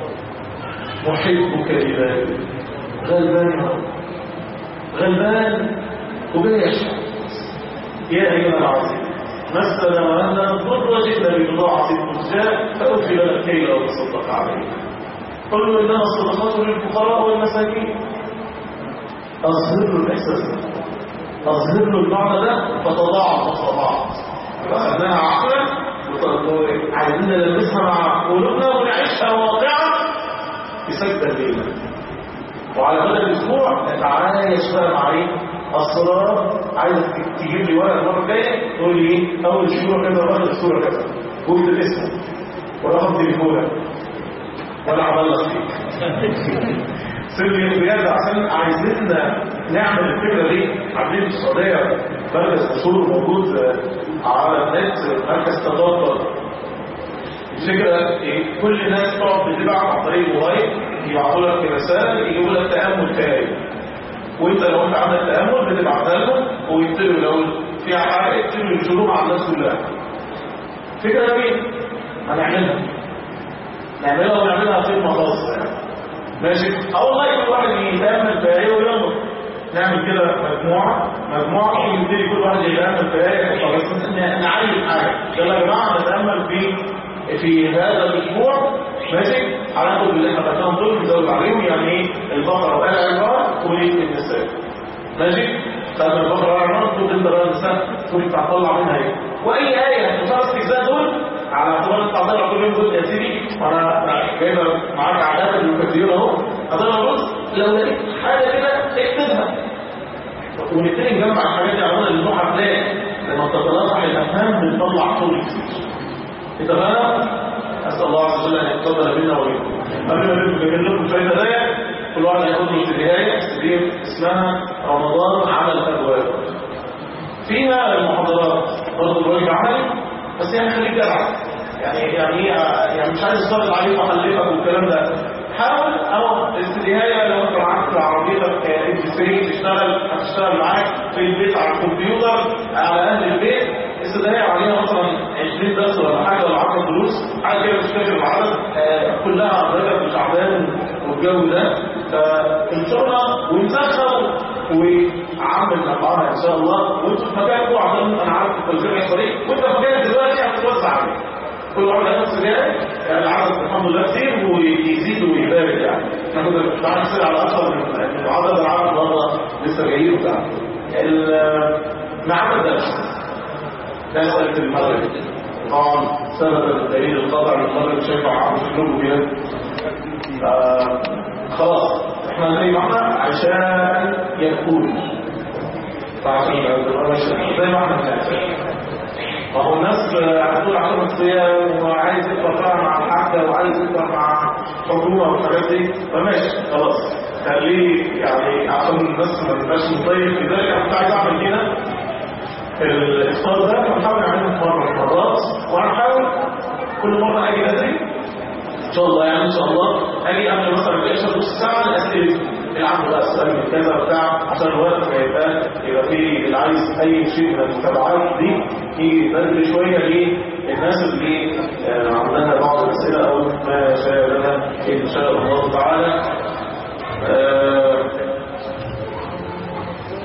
محبك ببابك غلبان يا رب غلبان وبيشعر يا أيها العظيم مثل وأنا الضر وجئنا ببضاعة مزجاة فأوفي لنا الكيل وتصدق عليه قل له إنما الصدقات للفقراء والمساكين أظهر له الإحساس ده أظهر له المعنى ده فتضاعف وتضاعف فأخذناها عقلا وعايزين نلمسها مع قلوبنا ونعيشها واقعا بسجدة الليلة وعلى مدى الاسبوع نتعايش بقى مع ايه اسرار عايز تجيب لي ورقه المره الجايه تقول لي ايه اول سوره كذا واخر سوره كذا واكتب اسمه ورقم تليفونك وانا هبلغ فيك سر بجد عشان عايزين نعمل الفكره دي عاملين في السعوديه مركز قصور موجود على النت مركز تدبر الفكره ايه كل الناس تقعد بتبعت عن طريق الموبايل يبعثوا لك رسائل يجيبوا لك تامل تاني وانت لو انت عندك تامل بتبعتها لهم ويكتبوا لو فيها حاجه يكتبوا ينشروها مع الناس كلها فكره جميله هنعملها نعملها ونعملها في خاصه يعني ماشي اه والله كل واحد يتامل في ايه ويلا نعمل كده مجموعه مجموعه يبتدي كل واحد يتامل في ايه بس نعلم حاجه يلا يا جماعه نتامل في في هذا الاسبوع ماشي هناخد اللي احنا خدناهم دول نزود عليهم يعني ايه البقره وآل عمران وليه النساء ماشي خدنا البقره وآل عمران تقول انت بقى النساء تقول انت هتطلع منها ايه واي ايه هتخلص الاجزاء دول على اعتبار انت هتقرا كل يوم جزء يا سيدي وانا جايبه معاك عادات المكثرين اهو هتقرا جزء لو لقيت حاجه كده اكتبها ونبتدي نجمع الحاجات دي على مدى الاسبوع هتلاقي لما تتلاقح الافهام بنطلع طول كتير انت فاهم اسال الله عز وجل ان يتقبل منا ومنكم قبل ما نبدا لكم شويه هدايا كل واحد هياخد له هدايا دي اسمها رمضان على الابواب فيها المحاضرات برضه الواجب عملي بس يعني خليك جدع يعني يعني ايه يعني مش عايز اشتغل عليك واحلفك والكلام ده حاول او النهايه لو انت معاك عربيتك ام 3 تشتغل هتشتغل معاك في البيت على الكمبيوتر على اهل البيت استدعي عليها مثلا 20 درس ولا حاجه ولا 10 دروس حاجه كده مش فاكر العدد آه كلها رجب وشعبان والجو ده فانشرنا ونسخن وعمل نفعها ان شاء الله وانتوا في مكانكم عشان انا عارف التوزيع هيحصل ايه وانت في مكانك دلوقتي هتتوزع عليك كل واحد هياخد سجاير الحمد لله كتير ويزيد ويبارك يعني احنا كنا بنتعامل كتير على اكثر من من عدد العدد النهارده لسه جايين وبتاع معانا الدرس ده مسألة المغرب طبعا سبب الدليل القاطع من المغرب شايفه عم شكله كده خلاص احنا زي ما احنا عشان يكون فعشان زي ما احنا بنعمل ما هو الناس هتقول عشان الصيام وعايز يفطر فيها مع الحاجة وعايز يفطر مع حكومة والحاجات دي فماشي خلاص خليه يعني عشان الناس ما تبقاش مطيب لذلك انا كنت عايز اعمل كده الافطار ده بنحاول نعمله مرة من المرات وهنحاول كل مرة اجي بدري ان شاء الله يعني ان شاء الله اجي قبل مثلا العشاء نص ساعة الاسئلة العب بقى السؤال من كذا وبتاع عشان الوقت ما يبقى يبقى في اللي عايز اي شيء من المتابعات دي يجي بدري شويه للناس اللي آه، عندها بعض الاسئله او ما شابه ان شاء الله تعالى آه،